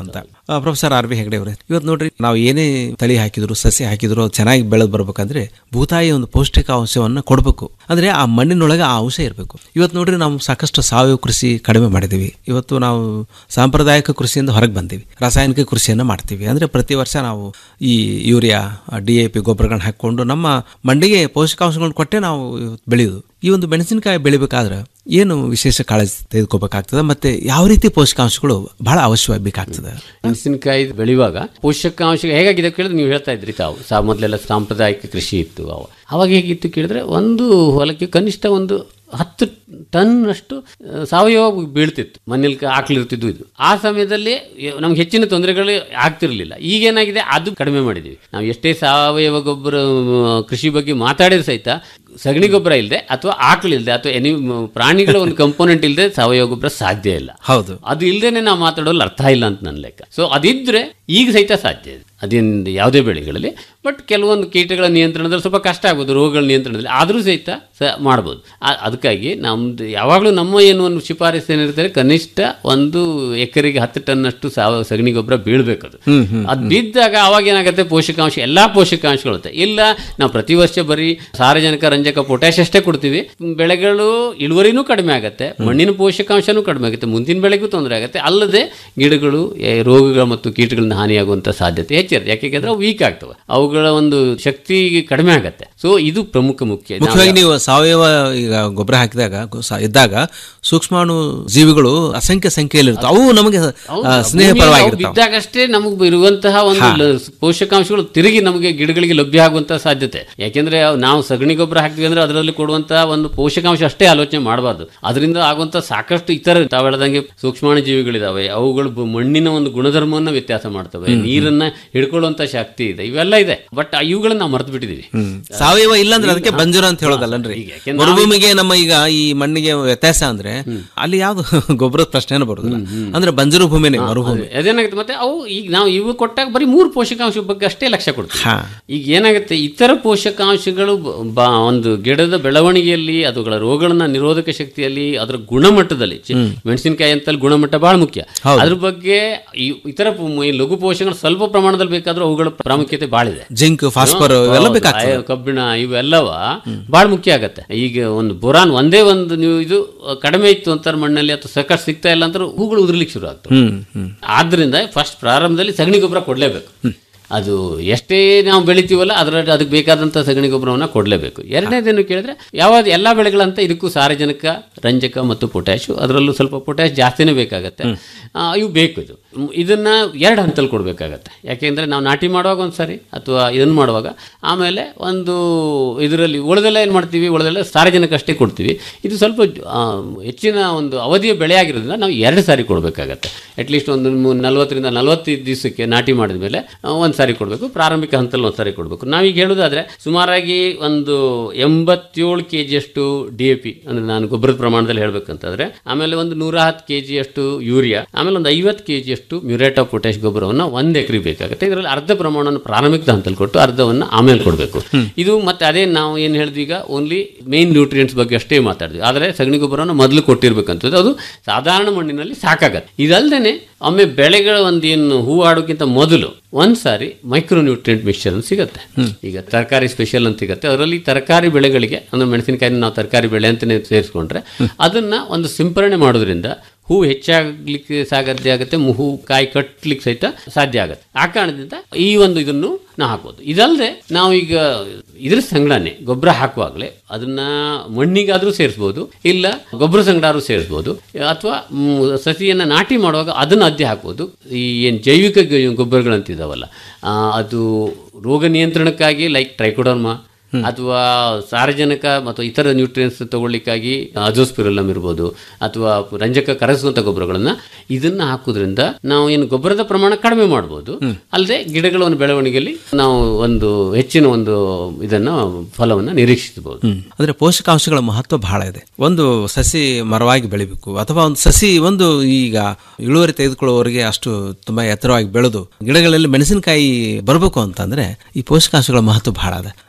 ಆ, ಪ್ರೊಫೆಸರ್ ಆರ್ ಬಿ ಹೆಗಡೆ ಅವರೇ ಇವತ್ತು ನೋಡ್ರಿ ನಾವು ಏನೇ ತಳಿ ಹಾಕಿದ್ರು ಸಸಿ ಹಾಕಿದ್ರು ಅದು ಚೆನ್ನಾಗಿ ಬೆಳೆದು ಬರ್ಬೇಕಂದ್ರೆ ಭೂತಾಯಿ ಒಂದು ಪೌಷ್ಟಿಕಾಂಶವನ್ನು ಕೊಡಬೇಕು ಅಂದ್ರೆ ಆ ಮಣ್ಣಿನೊಳಗೆ ಆ ಅಂಶ ಇರಬೇಕು ಇವತ್ತು ನೋಡ್ರಿ ನಾವು ಸಾಕಷ್ಟು ಸಾವಯವ ಕೃಷಿ ಕಡಿಮೆ ಮಾಡಿದ್ದೀವಿ ಇವತ್ತು ನಾವು ಸಾಂಪ್ರದಾಯಿಕ ಕೃಷಿಯಿಂದ ಹೊರಗೆ ಬಂದೀವಿ ರಾಸಾಯನಿಕ ಕೃಷಿಯನ್ನು ಮಾಡ್ತೀವಿ ಅಂದ್ರೆ ಪ್ರತಿ ವರ್ಷ ನಾವು ಈ ಯೂರಿಯಾ ಡಿ ಎ ಪಿ ಗೊಬ್ಬರಗಳನ್ನ ಹಾಕಿಕೊಂಡು ನಮ್ಮ ಮಣ್ಣಿಗೆ ಪೋಷಕಾಂಶಗಳನ್ನ ಕೊಟ್ಟೆ ನಾವು ಇವತ್ತು ಬೆಳೆಯೋದು ಈ ಒಂದು ಮೆಣಸಿನಕಾಯಿ ಬೆಳಿಬೇಕಾದ್ರೆ ಏನು ವಿಶೇಷ ಕಾಳಜಿ ತೆಗೆದುಕೋಬೇಕಾಗ್ತದೆ ಮತ್ತೆ ಯಾವ ರೀತಿ ಪೋಷಕಾಂಶಗಳು ಬಹಳ ಅವಶ್ಯವಾಗಿ ಬೇಕಾಗ್ತದೆ ಮೆಣಸಿನಕಾಯಿ ಬೆಳೆಯುವಾಗ ಪೋಷಕಾಂಶ ಹೇಗಾಗಿದೆ ಕೇಳಿದ್ರೆ ನೀವು ಹೇಳ್ತಾ ಇದ್ರಿ ತಾವು ಸಾ ಮೊದಲೆಲ್ಲ ಸಾಂಪ್ರದಾಯಿಕ ಕೃಷಿ ಇತ್ತು ಅವ ಅವಾಗ ಹೇಗಿತ್ತು ಕೇಳಿದ್ರೆ ಒಂದು ಹೊಲಕ್ಕೆ ಕನಿಷ್ಠ ಒಂದು ಹತ್ತು ಟನ್ನಷ್ಟು ಆ, ಸಾವಯವ ಬೀಳ್ತಿತ್ತು ಮನೇಲಿ ಹಾಕ್ಲಿರ್ತಿದ್ದು ಇದು ಆ ಸಮಯದಲ್ಲಿ ನಮ್ಗೆ ಹೆಚ್ಚಿನ ತೊಂದರೆಗಳು ಆಗ್ತಿರ್ಲಿಲ್ಲ ಈಗೇನಾಗಿದೆ ಅದು ಕಡಿಮೆ ಮಾಡಿದ್ದೀವಿ ನಾವು ಎಷ್ಟೇ ಸಾವಯವ ಗೊಬ್ಬರ ಆ, ಕೃಷಿ ಬಗ್ಗೆ ಮಾತಾಡಿದ್ರೆ ಸಹಿತ ಸಗಣಿ ಗೊಬ್ಬರ ಇಲ್ಲದೆ ಅಥವಾ ಆಕಳು ಇಲ್ಲದೆ ಅಥವಾ ಎನಿ ಪ್ರಾಣಿಗಳ ಒಂದು ಕಂಪೋನೆಂಟ್ ಇಲ್ಲದೆ ಸಾವಯವ ಗೊಬ್ಬರ ಸಾಧ್ಯ ಇಲ್ಲ ಹೌದು ಅದು ಇಲ್ಲದೇನೆ ನಾವು ಮಾತಾಡೋಲ್ಲ ಅರ್ಥ ಇಲ್ಲ ಅಂತ ನನ್ನ ಲೆಕ್ಕ ಸೊ ಅದಿದ್ರೆ ಈಗ ಸಹಿತ ಸಾಧ್ಯ ಇದೆ ಅದೇನು ಯಾವುದೇ ಬೆಳೆಗಳಲ್ಲಿ ಬಟ್ ಕೆಲವೊಂದು ಕೀಟಗಳ ನಿಯಂತ್ರಣದಲ್ಲಿ ಸ್ವಲ್ಪ ಕಷ್ಟ ಆಗ್ಬೋದು ರೋಗಗಳ ನಿಯಂತ್ರಣದಲ್ಲಿ ಆದರೂ ಸಹಿತ ಸ ಮಾಡ್ಬೋದು ಆ- ಅದಕ್ಕಾಗಿ ನಮ್ದು ಯಾವಾಗಲೂ ನಮ್ಮ ಏನು ಒಂದು ಶಿಫಾರಸು ಏನಿರ್ತಾರೆ ಕನಿಷ್ಠ ಒಂದು ಎಕರೆಗೆ ಹತ್ತು ಟನ್ನಷ್ಟು ಸಾವಯವ ಸಗಣಿ ಗೊಬ್ಬರ ಬೀಳ್ಬೇಕದು ಹ್ಮ್, ಹ್ಮ್, ಅದು ಬಿದ್ದಾಗ ಅವಾಗ ಏನಾಗುತ್ತೆ ಪೋಷಕಾಂಶ ಎಲ್ಲಾ ಪೋಷಕಾಂಶಗಳು ಇರುತ್ತೆ. ಇಲ್ಲ ನಾವು ಪ್ರತಿ ವರ್ಷ ಬರೀ ಸಾರಜನಕ ರಂಜಕ ಪೊಟ್ಯಾಶ್ ಅಷ್ಟೇ ಕೊಡ್ತೀವಿ ಬೆಳೆಗಳು ಇಳುವರಿನೂ ಕಡಿಮೆ ಆಗುತ್ತೆ ಮಣ್ಣಿನ ಪೋಷಕಾಂಶನೂ ಕಡಿಮೆ ಆಗುತ್ತೆ ಮುಂದಿನ ಬೆಳೆಗೂ ತೊಂದರೆ ಆಗುತ್ತೆ ಅಲ್ಲದೆ ಗಿಡಗಳು ಏ, ರೋಗಗಳು ಮತ್ತು ಕೀಟಗಳಿಂದ ಹಾನಿಯಾಗುವಂತ ಸಾಧ್ಯತೆ ಹೆಚ್ಚಿರುತ್ತೆ ಯಾಕೆಂದ್ರೆ ಅವು ವೀಕ್ ಆಗ್ತವೆ ಅವುಗಳ ಒಂದು ಶಕ್ತಿ ಕಡಿಮೆ ಆಗುತ್ತೆ ಸೊ ಇದು ಪ್ರಮುಖ ಮುಖ್ಯ ನಾವು ಮುಖ್ಯವಾಗಿ ನೀವು ಸಾವಯವ ಈಗ ಗೊಬ್ಬರ ಹಾಕಿದಾಗ ಗೊ- ಸ- ಇದ್ದಾಗ ಸೂಕ್ಷ್ಮಾಣು ಜೀವಿಗಳು ಅಸಂಖ್ಯ ಸಂಖ್ಯೆಯಲ್ಲಿ ಇರ್ತವೆ ಅವು ನಮಗೆ ಆ, ಸ್ನೇಹಪರವಾಗಿರ್ತಾವೆ ಬಿದ್ದಾಗಷ್ಟೇ ನಮಗೆ ಇರುವಂತಹ ಒಂದು ಹಾ. ಲ- ಪೋಷಕಾಂಶಗಳು ತಿರುಗಿ ನಮಗೆ ಗಿಡಗಳಿಗೆ ಲಭ್ಯ ಆಗುವಂತಹ ಸಾಧ್ಯತೆ ಯಾಕೆಂದ್ರೆ ಅವು ನಾವು ಸಗಣಿ ಗೊಬ್ಬರ ಹಾಕ್ತೀವಿ ಅಂದ್ರೆ ಅದರಲ್ಲಿ ಕೊಡುವಂತಹ ಒಂದು ಪೋಷಕಾಂಶ ಅಷ್ಟೇ ಆಲೋಚನೆ ಮಾಡಬಾರ್ದು ಅದರಿಂದ ಆಗುವಂತ ಸಾಕಷ್ಟು ಇತರ ತಾವು ಹೇಳ್ದಂಗೆ ಸೂಕ್ಷ್ಮಾಣು ಜೀವಿಗಳಿದಾವೆ ಅವುಗಳು ಬ- ಮಣ್ಣಿನ ಒಂದು ಗುಣಧರ್ಮವನ್ನು ವ್ಯತ್ಯಾಸ ಮಾಡ್ತವೆ ನೀರನ್ನ ಹಿಡ್ಕೊಳ್ಳುವಂತ ಶಕ್ತಿ ಇದೆ ಇವೆಲ್ಲ ಇದೆ ಬಟ್ ಇವುಗಳನ್ನ ನಾವು ಮರ್ತು ಬಿಟ್ಟಿದೀವಿ ಸಾವಯವ ಇಲ್ಲ ಅಂದ್ರೆ ಅದಕ್ಕೆ ಬಂಜೂರ ಅಂತ ಹೇಳೋದಲ್ಲನ್ರಿ ಯಾಕೆಂದ್ರೆ ಮರುಭೂಮಿಗೆ ನಮ್ಮ ಈಗ ಈ ಮಣ್ಣಿಗೆ ವ್ಯತ್ಯಾಸ ಅಂದ್ರೆ ಅಲ್ಲಿ ಯಾವ್ದು ಗೊಬ್ಬರದ ಪ್ರಶ್ನೆನೇ ಬರುದಿಲ್ಲ ಅಂದ್ರೆ ಬಂಜರು ಭೂಮಿನೇ ಮರುಭೂಮಿ ಅದೇನಾಗುತ್ತೆ ಮತ್ತೆ ಅವು ಈಗ ನಾವು ಇವು ಕೊಟ್ಟಾಗ ಬರೀ ಮೂರು ಪೋಷಕಾಂಶ ಬಗ್ಗೆ ಅಷ್ಟೇ ಲಕ್ಷ್ಯ ಕೊಡ್ತೀವಿ ಹಾ. ಈಗ ಏನಾಗುತ್ತೆ ಇತರ ಪೋಷಕಾಂಶಗಳು ಬ- ಬ- ಒಂದು ಗಿಡದ ಬೆಳವಣಿಗೆಯಲ್ಲಿ ಅದುಗಳ ರೋಗಗಳನ್ನ ನಿರೋಧಕ ಶಕ್ತಿಯಲ್ಲಿ ಅದರ ಗುಣಮಟ್ಟದಲ್ಲಿ ಚಿ- ಮೆಣಸಿನಕಾಯಿ ಅಂತಲ್ಲಿ ಗುಣಮಟ್ಟ ಬಹಳ ಮುಖ್ಯ ಹೌದು. ಅದ್ರ ಬಗ್ಗೆ ಈ ಇತರ ಪು- ಈ ಲಘು ಪೋಷಕಗಳು ಸ್ವಲ್ಪ ಪ್ರಮಾಣದಲ್ಲಿ ಬೇಕಾದ್ರೂ ಅವುಗಳ ಪ್ರಾಮುಖ್ಯತೆ ಬಹಳ ಇದೆ ಜಿಂಕ್ ಫಾಸ್ಫರ್ ಹೌದು, ಇವೆಲ್ಲ ಬೇಕಾಗ್ತದೆ ಆಯ- ಕಬ್ಬಿಣ ಇವೆಲ್ಲವ ಬಹಳ ಮುಖ್ಯ ಆಗತ್ತೆ ಈಗ ಒಂದು ಬೊರಾನ್ ಒಂದೇ ಒಂದು ನೀವು ಇದು ಕಡಿಮೆ ಇತ್ತು ಅಂತಾರೆ ಮಣ್ಣಲ್ಲಿ ಅಥವಾ ಸಾಕಷ್ಟು ಸಿಗ್ತಾ ಇಲ್ಲ ಅಂತಾರೆ ಹೂಗಳು ಉದುರ್ಲಿಕ್ಕೆ ಶುರು ಆಗ್ತವೆ ಹ್ಮ್ ಹ್ಮ್ ಆದ್ರಿಂದ ಫಸ್ಟ್ ಪ್ರಾರಂಭದಲ್ಲಿ ಸಗಣಿ ಗೊಬ್ಬರ ಕೊಡಲೇಬೇಕು ಅದು ಎಷ್ಟೇ ನಾವು ಬೆಳಿತೀವಲ್ಲ ಅದರಲ್ಲಿ ಅದಕ್ಕೆ ಬೇಕಾದಂಥ ಸಗಣಿ ಗೊಬ್ಬರವನ್ನು ಕೊಡಲೇಬೇಕು ಎರಡನೇದೇನು ಕೇಳಿದ್ರೆ ಯಾವ ಎಲ್ಲ ಬೆಳೆಗಳಂತ ಇದಕ್ಕೂ ಸಾರಜನಕ ರಂಜಕ ಮತ್ತು ಪೊಟ್ಯಾಶು ಅದರಲ್ಲೂ ಸ್ವಲ್ಪ ಪೊಟ್ಯಾಶ್ ಜಾಸ್ತಿನೇ ಬೇಕಾಗತ್ತೆ ಆ, ಇವು ಬೇಕು ಇದು ಮ್, ಇದನ್ನ ಎರಡು ಹಂತಲ್ಲಿ ಕೊಡಬೇಕಾಗತ್ತೆ ಯಾಕೆಂದ್ರೆ ನಾವು ನಾಟಿ ಮಾಡುವಾಗ ಒಂದು ಸಾರಿ ಅಥವಾ ಇದನ್ನು ಮಾಡುವಾಗ ಆಮೇಲೆ ಒಂದು ಇದರಲ್ಲಿ ಉಳಿದೆಲ್ಲ ಏನು ಮಾಡ್ತೀವಿ ಉಳಿದೆಲ್ಲ ಸಾರಜನಕ ಅಷ್ಟೇ ಕೊಡ್ತೀವಿ ಇದು ಸ್ವಲ್ಪ ಆ, ಹೆಚ್ಚಿನ ಒಂದು ಅವಧಿಯ ಬೆಳೆ ಆಗಿರೋದ್ರಿಂದ ನಾವು ಎರಡು ಸಾರಿ ಕೊಡಬೇಕಾಗತ್ತೆ ಅಟ್ಲೀಸ್ಟ್ ಒಂದು ಮೂ- ನಲವತ್ತರಿಂದ ನಲವತ್ತೈದು ದಿವಸಕ್ಕೆ ನಾಟಿ ಮಾಡಿದ ಮೇಲೆ ಒಂದು ಸಾರಿ ಕೊಡಬೇಕು ಪ್ರಾರಂಭಿಕ ಹಂತದಲ್ಲಿ ಒಂದು ಸಾರಿ ಕೊಡಬೇಕು ನಾವೀಗ ಹೇಳೋದಾದ್ರೆ ಸುಮಾರಾಗಿ ಒಂದು ಎಂಬತ್ತೇಳು ಕೆ ಜಿಯಷ್ಟು ಡಿ ಎ ಪಿ ಅಂದರೆ ನಾನು ಗೊಬ್ಬರದ ಪ್ರಮಾಣದಲ್ಲಿ ಹೇಳಬೇಕಂತಂದ್ರೆ ಆಮೇಲೆ ಒಂದು ನೂರ ಹತ್ತು ಕೆ ಜಿಯಷ್ಟು ಯೂರಿಯಾ ಆಮೇಲೆ ಒಂದು ಐವತ್ತು ಕೆ ಜಿಯಷ್ಟು ಮ್ಯೂರೇಟ್ ಆಫ್ ಪೊಟ್ಯಾಶ್ ಗೊಬ್ಬರವನ್ನು ಒಂದು ಎಕರೆ ಬೇಕಾಗುತ್ತೆ ಇದರಲ್ಲಿ ಅರ್ಧ ಪ್ರಮಾಣವನ್ನು ಪ್ರಾರಂಭಿಕ ಹಂತದಲ್ಲಿ ಕೊಟ್ಟು ಅರ್ಧವನ್ನು ಆಮೇಲೆ ಕೊಡಬೇಕು ಇದು ಮತ್ತೆ ಅದೇ ನಾವು ಏನು ಹೇಳಿದ್ವಿ ಈಗ ಓನ್ಲಿ ಮೇನ್ ನ್ಯೂಟ್ರಿಯೆಂಟ್ಸ್ ಬಗ್ಗೆ ಅಷ್ಟೇ ಮಾತಾಡಿದ್ವಿ ಆದರೆ ಸಗಣಿ ಗೊಬ್ಬರವನ್ನು ಮೊದಲು ಕೊಟ್ಟಿರ್ಬೇಕಂತದ್ದು ಅದು ಸಾಧಾರಣ ಮಣ್ಣಿನಲ್ಲಿ ಸಾಕಾಗತ್ತೆ ಇದಲ್ದೇನೆ ಒಮ್ಮೆ ಬೆಳೆಗಳ ಒಂದು ಏನು ಹೂ ಆಡೋಕ್ಕಿಂತ ಮೊದಲು ಒಂದ್ ಸಾರಿ ಮೈಕ್ರೋ ನ್ಯೂಟ್ರಿಯೆಂಟ್ ಮಿಕ್ಸ್ಚರ್ ಅಂತ ಸಿಗುತ್ತೆ ಈಗ ತರಕಾರಿ ಸ್ಪೆಷಲ್ ಅಂತ ಸಿಗುತ್ತೆ ಅದರಲ್ಲಿ ತರಕಾರಿ ಬೆಳೆಗಳಿಗೆ ಅಂದ್ರೆ ಮೆಣಸಿನಕಾಯಿ ನಾವು ತರಕಾರಿ ಬೆಳೆ ಅಂತಲೇ ಸೇರಿಸ್ಕೊಂಡ್ರೆ ಅದನ್ನ ಒಂದು ಸಿಂಪರಣೆ ಮಾಡೋದ್ರಿಂದ ಹೂ ಹೆಚ್ಚಾಗ್ಲಿಕ್ಕೆ ಸಾಧ್ಯ ಆಗುತ್ತೆ ಮು- ಹೂ ಕಾಯಿ ಕಟ್ಲಿಕ್ಕೆ ಸಹಿತ ಸಾಧ್ಯ ಆಗುತ್ತೆ ಆ ಕಾರಣದಿಂದ ಈ ಒಂದು ಇದನ್ನು ನಾವು ಹಾಕ್ಬೋದು ಇದಲ್ಲದೆ ನಾವು ಈಗ ಇದ್ರ ಸಂಗ್ರಹಣೆ ಗೊಬ್ಬರ ಹಾಕುವಾಗಲೇ ಅದನ್ನ ಮಣ್ಣಿಗಾದ್ರೂ ಸೇರಿಸ್ಬೋದು ಇಲ್ಲ ಗೊಬ್ಬರ ಸಂಗಡಾದ್ರೂ ಸೇರಿಸ್ಬೋದು ಅಥವಾ ಮ್, ಸಸಿಯನ್ನ ನಾಟಿ ಮಾಡುವಾಗ ಅದನ್ನ ಅದ್ದೆ ಹಾಕ್ಬೋದು ಈ ಏನು ಜೈವಿಕ ಗ- ಗೊಬ್ಬರಗಳಂತಿದಾವಲ್ಲ ಆ, ಅದು ರೋಗ ನಿಯಂತ್ರಣಕ್ಕಾಗಿ ಲೈಕ್ ಟ್ರೈಕೋಡರ್ಮಾ ಅಥವಾ ಸಾರಜನಕ ಮತ್ತು ಇತರ ನ್ಯೂಟ್ರಿಯನ್ಸ್ ತಗೊಳ್ಳಿಕ್ಕಾಗಿ ಅಜೋಸ್ಪಿರಲಮ್ ಇರ್ಬೋದು ಅಥವಾ ರಂಜಕ ಕರಗಿಸುವಂಥ ಗೊಬ್ಬರಗಳನ್ನ ಇದನ್ನ ಹಾಕೋದ್ರಿಂದ ನಾವು ಏನು ಗೊಬ್ಬರದ ಪ್ರಮಾಣ ಕಡಿಮೆ ಮಾಡ್ಬೋದು ಅಲ್ಲದೆ ಗಿಡಗಳ ಒಂದು ಬೆಳವಣಿಗೆಯಲ್ಲಿ ನಾವು ಒಂದು ಹೆಚ್ಚಿನ ಒಂದು ಇದನ್ನ ಫಲವನ್ನು ನಿರೀಕ್ಷಿಸಬಹುದು ಅಂದ್ರೆ ಪೋಷಕಾಂಶಗಳ ಮಹತ್ವ ಬಹಳ ಇದೆ ಒಂದು ಸಸಿ ಮರವಾಗಿ ಬೆಳಿಬೇಕು ಅಥವಾ ಒಂದು ಸಸಿ ಒಂದು ಈಗ ಇಳುವರಿ ತೆಗೆದುಕೊಳ್ಳುವವರಿಗೆ ಅಷ್ಟು ತುಂಬಾ ಎತ್ತರವಾಗಿ ಬೆಳೆದು ಗಿಡಗಳಲ್ಲಿ ಮೆಣಸಿನಕಾಯಿ ಬರಬೇಕು ಅಂತಂದ್ರೆ ಈ ಪೋಷಕಾಂಶಗಳ ಮಹತ್ವ ಬಹಳ ಇದೆ ಸಾವಯವ ಗೊಬ್ಬರ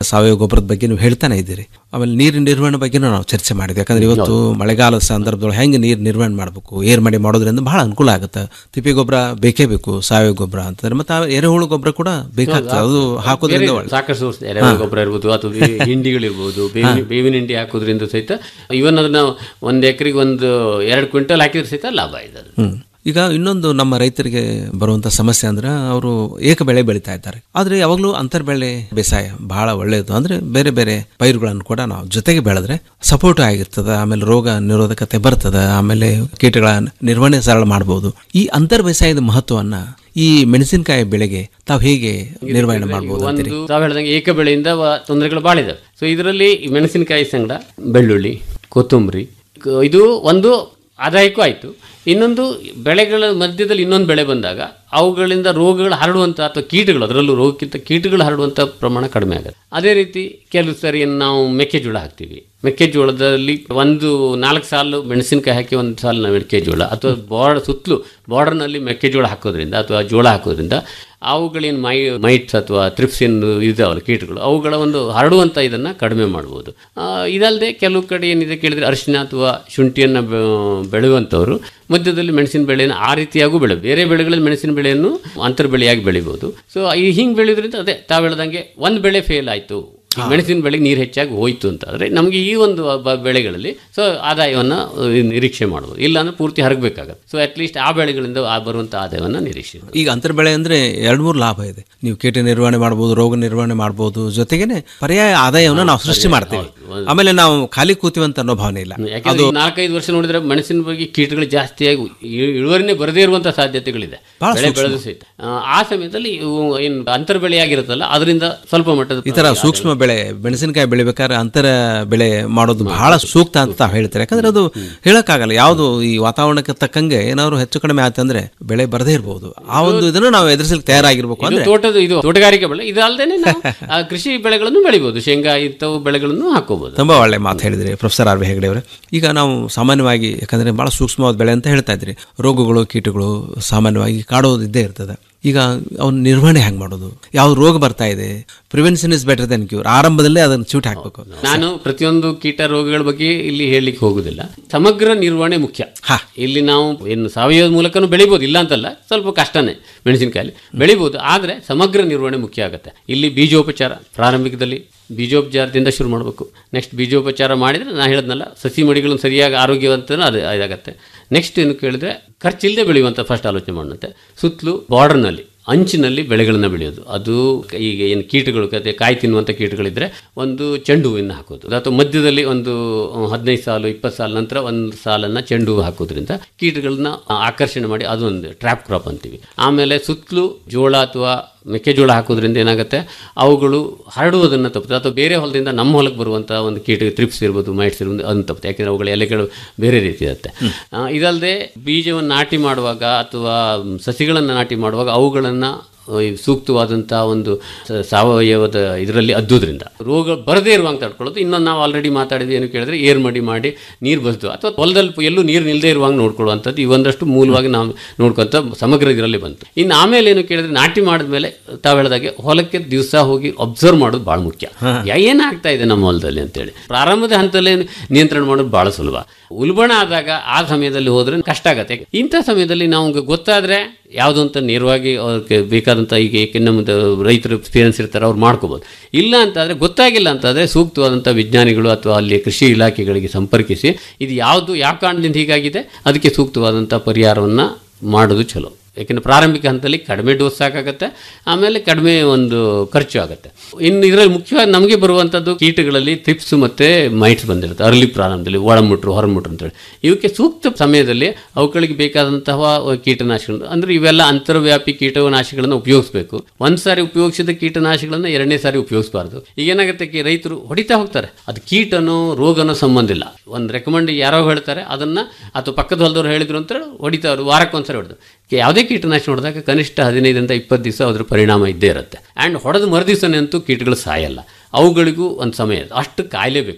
ಗೊಬ್ಬರದ ಬಗ್ಗೆ ನೀವು ಹೇಳ್ತಾನೆ ಇದ್ದೀರಿ ಆಮೇಲೆ ನೀರಿನ ನಿರ್ವಹಣೆ ಬಗ್ಗೆನೂ ನಾವು ಚರ್ಚೆ ಮಾಡಿದ್ವಿ ಯಾಕಂದ್ರೆ ಇವತ್ತು ಮಳೆಗಾಲದ ಸಂದರ್ಭದೊಳಗೆ ಹೆಂಗೆ ನೀರು ನಿರ್ವಹಣೆ ಮಾಡಬೇಕು ಏರ್ ಮಾಡಿ ಮಾಡೋದ್ರಿಂದ ಬಹಳ ಅನುಕೂಲ ಆಗುತ್ತೆ ತಿಪ್ಪೆ ಗೊಬ್ಬರ ಬೇಕೇ ಬೇಕು ಸಾವಯವ ಗೊಬ್ಬರ ಅಂತಂದ್ರೆ ಮತ್ತೆ ಆ ಎರೆಹುಳು ಗೊಬ್ಬರ ಕೂಡ ಬೇಕಾಗ್ತದೆ ಅದು ಹಾಕೋದ್ರಿಂದ ಬೇರೆ ಒಳ್ಳೆ ಸಾಕಷ್ಟು source ಇದೆ. ಎರೆಹುಳು ಗೊಬ್ಬರ ಇರ್ಬೋದು ಅಥವಾ ಬೇ- ಹಿಂಡಿಗಳಿರ್ಬೋದು ಬೇವಿನ ಬೇವಿನ ಹಿಂಡಿ ಹಾಕೋದ್ರಿಂದ ಸಹಿತ ಇವನ್ ಅದನ್ನ ಒಂದು ಎಕರೆಗೆ ಒಂದು ಎರಡು ಕ್ವಿಂಟಲ್ ಹಾಕಿದ್ರೆ ಸಹಿತ ಲಾಭ ಇದೆ ಅದು. ಹ್ಮ್. ಈಗ ಇನ್ನೊಂದು ನಮ್ಮ ರೈತರಿಗೆ ಬರುವಂತ ಸಮಸ್ಯೆ ಅಂದ್ರೆ ಅವರು ಏಕ ಬೆಳೆ ಬೆಳೀತಾ ಇದ್ದಾರೆ ಆದ್ರೆ ಯಾವಾಗಲೂ ಅಂತರ್ ಬೆಳೆ ಬೇಸಾಯ ಬಹಳ ಒಳ್ಳೆಯದು ಅಂದ್ರೆ ಬೇರೆ ಬೇರೆ ಪೈರುಗಳನ್ನು ಕೂಡ ನಾವು ಜೊತೆಗೆ ಬೆಳೆದ್ರೆ ಸಪೋರ್ಟ್ ಆಗಿರ್ತದೆ ಆಮೇಲೆ ರೋಗ ನಿರೋಧಕತೆ ಬರ್ತದೆ ಆಮೇಲೆ ಕೀಟಗಳ ನಿರ್ವಹಣೆ ಸರಳ ಮಾಡಬಹುದು ಈ ಅಂತರ್ ಬೇಸಾಯದ ಮಹತ್ವವನ್ನ ಈ ಮೆಣಸಿನಕಾಯಿ ಬೆಳೆಗೆ ತಾವು ಹೇಗೆ ನಿರ್ವಹಣೆ ಮಾಡಬಹುದು ಅಂತೀರಿ ಒಂದು ತಾವು ಹೇಳ್ದಂಗೆ ಏಕ ಬೆಳೆಯಿಂದ ವ- ತೊಂದರೆಗಳು ಭಾಳ ಇದಾವೆ ಸೊ ಇದರಲ್ಲಿ ಈ ಮೆಣಸಿನಕಾಯಿ ಸಂಗಡ ಬೆಳ್ಳುಳ್ಳಿ ಕೊತ್ತಂಬರಿ ಕ- ಇದು ಒಂದು ಆದಾಯಕ್ಕೂ ಆಯಿತು ಇನ್ನೊಂದು ಬೆಳೆಗಳ ಮಧ್ಯದಲ್ಲಿ ಇನ್ನೊಂದು ಬೆಳೆ ಬಂದಾಗ ಅವುಗಳಿಂದ ರೋಗಗಳು ಹರಡುವಂಥ ಅಥವಾ ಕೀಟಗಳು ಅದರಲ್ಲೂ ರೋಗಕ್ಕಿಂತ ಕೀಟಗಳು ಹರಡುವಂಥ ಪ್ರಮಾಣ ಕಡಿಮೆ ಆಗುತ್ತೆ ಅದೇ ರೀತಿ ಕೆಲವು ಸರಿ ನಾವು ಮೆಕ್ಕೆಜೋಳ ಹಾಕ್ತೀವಿ ಮೆಕ್ಕೆಜೋಳದಲ್ಲಿ ಒಂದು ನಾಲ್ಕು ಸಾಲು ಮೆಣಸಿನಕಾಯಿ ಹಾಕಿ ಒಂದು ಸಾಲು ನಾವು ಮೆಕ್ಕೆಜೋಳ ಅಥವಾ ಬಾರ್ಡರ್ ಸುತ್ತಲೂ ಬಾರ್ಡರ್ನಲ್ಲಿ ಮೆಕ್ಕೆಜೋಳ ಹಾಕೋದ್ರಿಂದ ಅಥವಾ ಜೋಳ ಹಾಕೋದ್ರಿಂದ ಅವುಗಳೇನು ಮೈ ಮೈಟ್ಸ್ ಅಥವಾ ತ್ರಿಪ್ಸಿನ್ ಇದಾವಲ್ಲ ಕೀಟಗಳು ಅವುಗಳ ಒಂದು ಹರಡುವಂಥ ಇದನ್ನು ಕಡಿಮೆ ಮಾಡ್ಬೋದು ಆ, ಇದಲ್ಲದೆ ಕೆಲವು ಕಡೆ ಏನಿದೆ ಕೇಳಿದರೆ ಅರಿಶಿನ ಅಥವಾ ಶುಂಠಿಯನ್ನು ಬೆಳೆಯುವಂಥವ್ರು ಮಧ್ಯದಲ್ಲಿ ಮೆಣಸಿನ ಬೆಳೆಯನ್ನು ಆ ರೀತಿಯಾಗೂ ಬೆಳೆ ಬೇರೆ ಬೆಳೆಗಳಲ್ಲಿ ಮೆಣಸಿನ ಬೆಳೆಯನ್ನು ಅಂತರ ಬೆಳೆಯಾಗಿ ಬೆಳಿಬೋದು ಸೊ ಈ ಹಿಂಗೆ ಬೆಳೆಯೋದ್ರಿಂದ ಅದೇ ತಾವು ಹೇಳ್ದಂಗೆ ಒಂದು ಬೆಳೆ ಫೇಲ್ ಆಯಿತು ಮೆಣಸಿನ ಬೆಳೆಗೆ ನೀರು ಹೆಚ್ಚಾಗಿ ಹೋಯ್ತು ಅಂತಂದರೆ ನಮಗೆ ಈ ಒಂದು ಬ- ಬೆಳೆಗಳಲ್ಲಿ ಸೊ ಆದಾಯವನ್ನು ನಿರೀಕ್ಷೆ ಮಾಡ್ಬೋದು ಇಲ್ಲಾಂದ್ರೆ ಪೂರ್ತಿ ಹರಗಬೇಕಾಗತ್ತೆ ಸೊ ಅಟ್ಲೀಸ್ಟ್ ಆ ಬೆಳೆಗಳಿಂದ ಆ ಬರುವಂಥ ಆದಾಯವನ್ನು ನಿರೀಕ್ಷೆ ಮಾಡ್ಬೋದು. ಈಗ ಅಂತರ್ ಬೆಳೆ ಅಂದ್ರೆ ಎರಡು ಮೂರು ಲಾಭ ಇದೆ ನೀವು ಕೀಟ ನಿರ್ವಹಣೆ ಮಾಡ್ಬೋದು ರೋಗ ನಿರ್ವಹಣೆ ಮಾಡ್ಬೋದು ಜೊತೆಗೇನೆ ಪರ್ಯಾಯ ಆದಾಯವನ್ನು ನಾವು ಸೃಷ್ಟಿ ಮಾಡ್ತೀವಿ ಆಮೇಲೆ ನಾವು ಖಾಲಿ ಕೂತೀವಂತ ಅನ್ನೋ ಭಾವನೆ ಇಲ್ಲ ಯಾಕಂದ್ರೆ ಈ ನಾಲ್ಕೈದು ವರ್ಷ ನೋಡಿದ್ರೆ ಮೆಣಸಿನ ಬಗ್ಗೆ ಕೀಟಗಳು ಜಾಸ್ತಿಯಾಗಿ ಇ- ಇಳುವರಿನೇ ಬರದೇ ಇರುವಂಥ ಸಾಧ್ಯತೆಗಳಿದೆ ಬಹಳ ಬೆಳೆ ಸೂಕ್ಷ್ಮ. ಬೆಳೆದು ಸಹಿತ ಆ, ಆ ಸಮಯದಲ್ಲಿ ಇವು ಏನು ಅಂತರ್ ಬೆಳೆಯಾಗಿರುತ್ತಲ್ಲ ಅದರಿಂದ ಸ್ವಲ್ಪ ಮಟ್ಟದ ಈ ತರ ಸೂಕ್ಷ್ಮ ಬೆಳೆ ಮೆಣಸಿನಕಾಯಿ ಬೆಳಿಬೇಕಾದ್ರೆ ಅಂತರ ಬೆಳೆ ಮಾಡೋದು ಬಹಳ ಸೂಕ್ತ ಅಂತ ತಾವು ಹೇಳ್ತಾರೆ ಯಾಕಂದ್ರೆ ಅದು ಹೇಳಕ್ಕಾಗಲ್ಲ ಯಾವುದು ಈ ವಾತಾವರಣಕ್ಕೆ ತಕ್ಕಂಗೆ ಏನಾದ್ರು ಹೆಚ್ಚು ಕಡಿಮೆ ಆತಂದ್ರೆ ಬೆಳೆ ಬರದೇ ಇರಬಹುದು ಆ ಒಂದು ಇದನ್ನು ನಾವು ಎದುರಿಸಲಿಕ್ಕೆ ತಯಾರಾಗಿರ್ಬೇಕು ಇದು ಅಂದ್ರೆ ತೋಟದ ಇದು ತೋಟಗಾರಿಕೆ ಬೆಳೆ ಇದಲ್ಲದೆ ನಾವು ಆ, ಕೃಷಿ ಬೆಳೆಗಳನ್ನು ಬೆಳಿಬೋದು ಶೇಂಗಾ ಇಂಥವು ಬೆಳೆಗಳನ್ನು ಹಾಕೋಬಹುದು ತುಂಬಾ ಒಳ್ಳೆ ಮಾತು ಹೇಳಿದ್ರಿ ಪ್ರೊಫೆಸರ್ ಆರ್ ವಿ ಹೆಗಡೆ ಅವರೇ ಈಗ ನಾವು ಸಾಮಾನ್ಯವಾಗಿ ಯಾಕಂದ್ರೆ ಬಹಳ ಸೂಕ್ಷ್ಮವಾದ ಬೆಳೆ ಅಂತ ಹೇಳ್ತಾ ಇದ್ರಿ ರೋಗಗಳು ಕೀಟಗಳು ಸಾಮಾನ್ಯವಾಗಿ ಕಾಡೋದು ಇದ್ದೇ ಇರ್ತದೆ ಈಗ ಅವನ ನಿರ್ವಹಣೆ ಹೆಂಗೆ ಮಾಡೋದು ಯಾವ ರೋಗ ಬರ್ತಾ ಇದೆ prevention is better than cure ಆರಂಭದಲ್ಲೇ ಅದನ್ನು ಚೂಟ್ ಹಾಕಬೇಕು ನಾನು ಪ್ರತಿಯೊಂದು ಕೀಟ ರೋಗಗಳ ಬಗ್ಗೆ ಇಲ್ಲಿ ಹೇಳಲಿಕ್ಕೆ ಹೋಗುದಿಲ್ಲ ಸಮಗ್ರ ನಿರ್ವಹಣೆ ಮುಖ್ಯ ಇಲ್ಲಿ ನಾವು ಏನು ಸಾವಯವ ಮೂಲಕನೂ ಬೆಳಿಬೋದು ಇಲ್ಲ ಅಂತಲ್ಲ ಸ್ವಲ್ಪ ಕಷ್ಟನೇ ಮೆಣಸಿನಕಾಯಿ ಬೆಳಿಬೋದು ಆದರೆ ಸಮಗ್ರ ನಿರ್ವಹಣೆ ಮುಖ್ಯ ಆಗುತ್ತೆ ಇಲ್ಲಿ ಬೀಜೋಪಚಾರ ಪ್ರಾರಂಭಿಕದಲ್ಲಿ ಬೀಜೋಪಚಾರದಿಂದ ಶುರು ಮಾಡಬೇಕು ನೆಕ್ಸ್ಟ್ ಬೀಜೋಪಚಾರ ಮಾಡಿದರೆ ನಾನು ಹೇಳಿದ್ನಲ್ಲ ಸಸಿ ಮಡಿಗಳನ್ನು ಸರಿಯಾಗಿ ಆರೋಗ್ಯವಂತನೂ ಅದು ಇದಾಗತ್ತೆ ನೆಕ್ಸ್ಟ್ ಏನು ಕೇಳಿದ್ರೆ ಖರ್ಚಿಲ್ಲದೆ ಬೆಳೆಯುವಂಥ ಫಸ್ಟ್ ಆಲೋಚನೆ ಮಾಡುತ್ತೆ ಸುತ್ತಲೂ ಬಾರ್ಡರ್ನಲ್ಲಿ ಅಂಚಿನಲ್ಲಿ ಬೆಳೆಗಳನ್ನು ಬೆಳೆಯೋದು ಅದು ಈಗ ಏನು ಕೀಟಗಳು ಅದೇ ಕಾಯಿ ತಿನ್ನುವಂಥ ಕೀಟಗಳಿದ್ರೆ ಒಂದು ಚೆಂಡು ಹೂವಿನ ಹಾಕೋದು ಅಥವಾ ಮಧ್ಯದಲ್ಲಿ ಒಂದು ಹದಿನೈದು ಸಾಲು ಇಪ್ಪತ್ತು ಸಾಲ ನಂತರ ಒಂದು ಸಾಲನ್ನು ಚೆಂಡು ಹೂವು ಹಾಕೋದ್ರಿಂದ ಕೀಟಗಳನ್ನ ಆಕರ್ಷಣೆ ಮಾಡಿ ಅದೊಂದು ಟ್ರ್ಯಾಪ್ ಕ್ರಾಪ್ ಅಂತೀವಿ ಆಮೇಲೆ ಸುತ್ತಲೂ ಜೋಳ ಅಥವಾ ಮೆಕ್ಕೆಜೋಳ ಹಾಕೋದ್ರಿಂದ ಏನಾಗುತ್ತೆ ಅವುಗಳು ಹರಡುವುದನ್ನು ತಪ್ಪುತ್ತೆ ಅಥವಾ ಬೇರೆ ಹೊಲದಿಂದ ನಮ್ಮ ಹೊಲಕ್ಕೆ ಬರುವಂಥ ಒಂದು ಕೀಟ ತ್ರಿಪ್ಸ್ ಇರ್ಬೋದು ಮೈಟ್ಸ್ ಇರ್ಬೋದು ಅದನ್ನು ತಪ್ಪುತ್ತೆ ಯಾಕೆಂದರೆ ಅವುಗಳ ಎಲೆಗಳು ಬೇರೆ ರೀತಿ ಇರುತ್ತೆ ಆ, ಇದಲ್ಲದೆ ಬೀಜವನ್ನು ನಾಟಿ ಮಾಡುವಾಗ ಅಥವಾ ಸಸಿಗಳನ್ನು ನಾಟಿ ಮಾಡುವಾಗ ಅವುಗಳನ್ನು ಸೂಕ್ತವಾದಂಥ ಒಂದು ಸ- ಸಾವಯವದ ಇದರಲ್ಲಿ ಅದ್ದೋದ್ರಿಂದ ರೋಗ ಬರದೇ ಇರುವಂಗೆ ತಡ್ಕೊಳ್ಳೋದು ಇನ್ನೊಂದು ನಾವು ಆಲ್ರೆಡಿ ಮಾತಾಡಿದ್ವಿ ಏನು ಕೇಳಿದ್ರೆ ಏರ್ ಮಡಿ ಮಾಡಿ ನೀರು ಬಸ್ದು ಅಥವಾ ಹೊಲದಲ್ಲಿ ಎಲ್ಲೂ ನೀರು ನಿಲ್ಲದೆ ಇರುವಂಗೆ ನೋಡ್ಕೊಳ್ಳುವಂಥದ್ದು ಇವೊಂದಷ್ಟು ಮೂಲವಾಗಿ ನಾವು ನೋಡ್ಕೊಂತ ಸಮಗ್ರ ಇದರಲ್ಲಿ ಬಂತು ಇನ್ನು ಆಮೇಲೆ ಏನು ಕೇಳಿದ್ರೆ ನಾಟಿ ಮಾಡಿದ್ಮೇಲೆ ತಾವು ಹೇಳಿದಾಗೆ ಹೊಲಕ್ಕೆ ದಿವಸ ಹೋಗಿ ಅಬ್ಸರ್ವ್ ಮಾಡೋದು ಭಾಳ ಮುಖ್ಯ ಯಾ- ಏನಾಗ್ತಾ ಇದೆ ನಮ್ಮ ಹೊಲದಲ್ಲಿ ಅಂತೇಳಿ ಪ್ರಾರಂಭದ ಹಂತದಲ್ಲೇ ನಿಯಂತ್ರಣ ಮಾಡೋದು ಭಾಳ ಸುಲಭ ಉಲ್ಬಣ ಆದಾಗ ಆ ಸಮಯದಲ್ಲಿ ಹೋದ್ರೆ ಕಷ್ಟ ಆಗತ್ತೆ ಇಂಥ ಸಮಯದಲ್ಲಿ ನಾವು ಗೊತ್ತಾದ್ರೆ ಯಾವುದು ಅಂತ ನೇರವಾಗಿ ಅವ್ರಿಗೆ ಬೇಕಾದಂಥ ಈಗ ಏಕೆ ನಮ್ಮದು ರೈತರು ಎಕ್ಸ್ಪೀರಿಯನ್ಸ್ ಇರ್ತಾರೆ ಅವ್ರು ಮಾಡ್ಕೋಬೋದು ಇಲ್ಲ ಅಂತಾದರೆ ಗೊತ್ತಾಗಿಲ್ಲ ಅಂತಾದರೆ ಸೂಕ್ತವಾದಂಥ ವಿಜ್ಞಾನಿಗಳು ಅಥವಾ ಅಲ್ಲಿ ಕೃಷಿ ಇಲಾಖೆಗಳಿಗೆ ಸಂಪರ್ಕಿಸಿ ಇದು ಯಾವುದು ಯಾವ ಕಾರಣದಿಂದ ಹೀಗಾಗಿದೆ ಅದಕ್ಕೆ ಸೂಕ್ತವಾದಂಥ ಪರಿಹಾರವನ್ನು ಮಾಡೋದು ಚಲೋ ಯಾಕೆಂದರೆ ಪ್ರಾರಂಭಿಕ ಹಂತದಲ್ಲಿ ಕಡಿಮೆ ಡೋಸ್ ಸಾಕಾಗತ್ತೆ ಆಮೇಲೆ ಕಡಿಮೆ ಒಂದು ಖರ್ಚು ಆಗುತ್ತೆ ಇನ್ನು ಇದರಲ್ಲಿ ಮುಖ್ಯವಾಗಿ ನಮಗೆ ಬರುವಂಥದ್ದು ಕೀಟಗಳಲ್ಲಿ ತ್ರಿಪ್ಸ್ ಮತ್ತು ಮೈಟ್ಸ್ ಬಂದಿರುತ್ತೆ ಅರ್ಲಿ ಪ್ರಾರಂಭದಲ್ಲಿ ಒಳಮುಟ್ರು ಹೊರಮುಟ್ರು ಅಂತೇಳಿ ಇವಕ್ಕೆ ಸೂಕ್ತ ಸಮಯದಲ್ಲಿ ಅವುಗಳಿಗೆ ಬೇಕಾದಂತಹ ಕೀಟನಾಶಕಗಳು ಅಂದರೆ ಇವೆಲ್ಲ ಅಂತರ್ವ್ಯಾಪಿ ಕೀಟನಾಶಕಗಳನ್ನು ಉಪಯೋಗಿಸಬೇಕು ಒಂದು ಸಾರಿ ಉಪಯೋಗಿಸಿದ ಕೀಟನಾಶಕಗಳನ್ನು ಎರಡನೇ ಸಾರಿ ಉಪಯೋಗಿಸಬಾರ್ದು ಈಗ ಏನಾಗುತ್ತೆ ಕಿ ರೈತರು ಹೊಡಿತಾ ಹೋಗ್ತಾರೆ ಅದು ಕೀಟನೋ ರೋಗನೋ ಸಂಬಂಧ ಇಲ್ಲ ಒಂದು ರೆಕಮೆಂಡ್ ಯಾರೋ ಹೇಳ್ತಾರೆ ಅದನ್ನು ಅಥವಾ ಪಕ್ಕದ ಹೊಲದವ್ರು ಹೇಳಿದ್ರು ಅಂತ ಹೊಡಿತಾ ಅವರು ವಾರಕ್ಕೆ ಒಂದ್ಸರಿ ಹೊಡೆದು ಯಾವುದೇ ಕೀಟನಾಶಕ ಹೊಡೆದಾಗ ಕನಿಷ್ಠ ಹದಿನೈದರಿಂದ ಇಪ್ಪತ್ತು ದಿವಸ ಅದ್ರ ಪರಿಣಾಮ ಇದ್ದೇ ಇರುತ್ತೆ ಆ್ಯಂಡ್ ಹೊಡೆದ ಮರುದಿವಸನೇ ಅಂತೂ ಕೀಟಗಳು ಸಾಯಲ್ಲ ಅವುಗಳಿಗೂ ಒಂದು ಸಮಯ ಇದೆ. ಅಷ್ಟು ಕಾಯಲೇಬೇಕು ನಾವು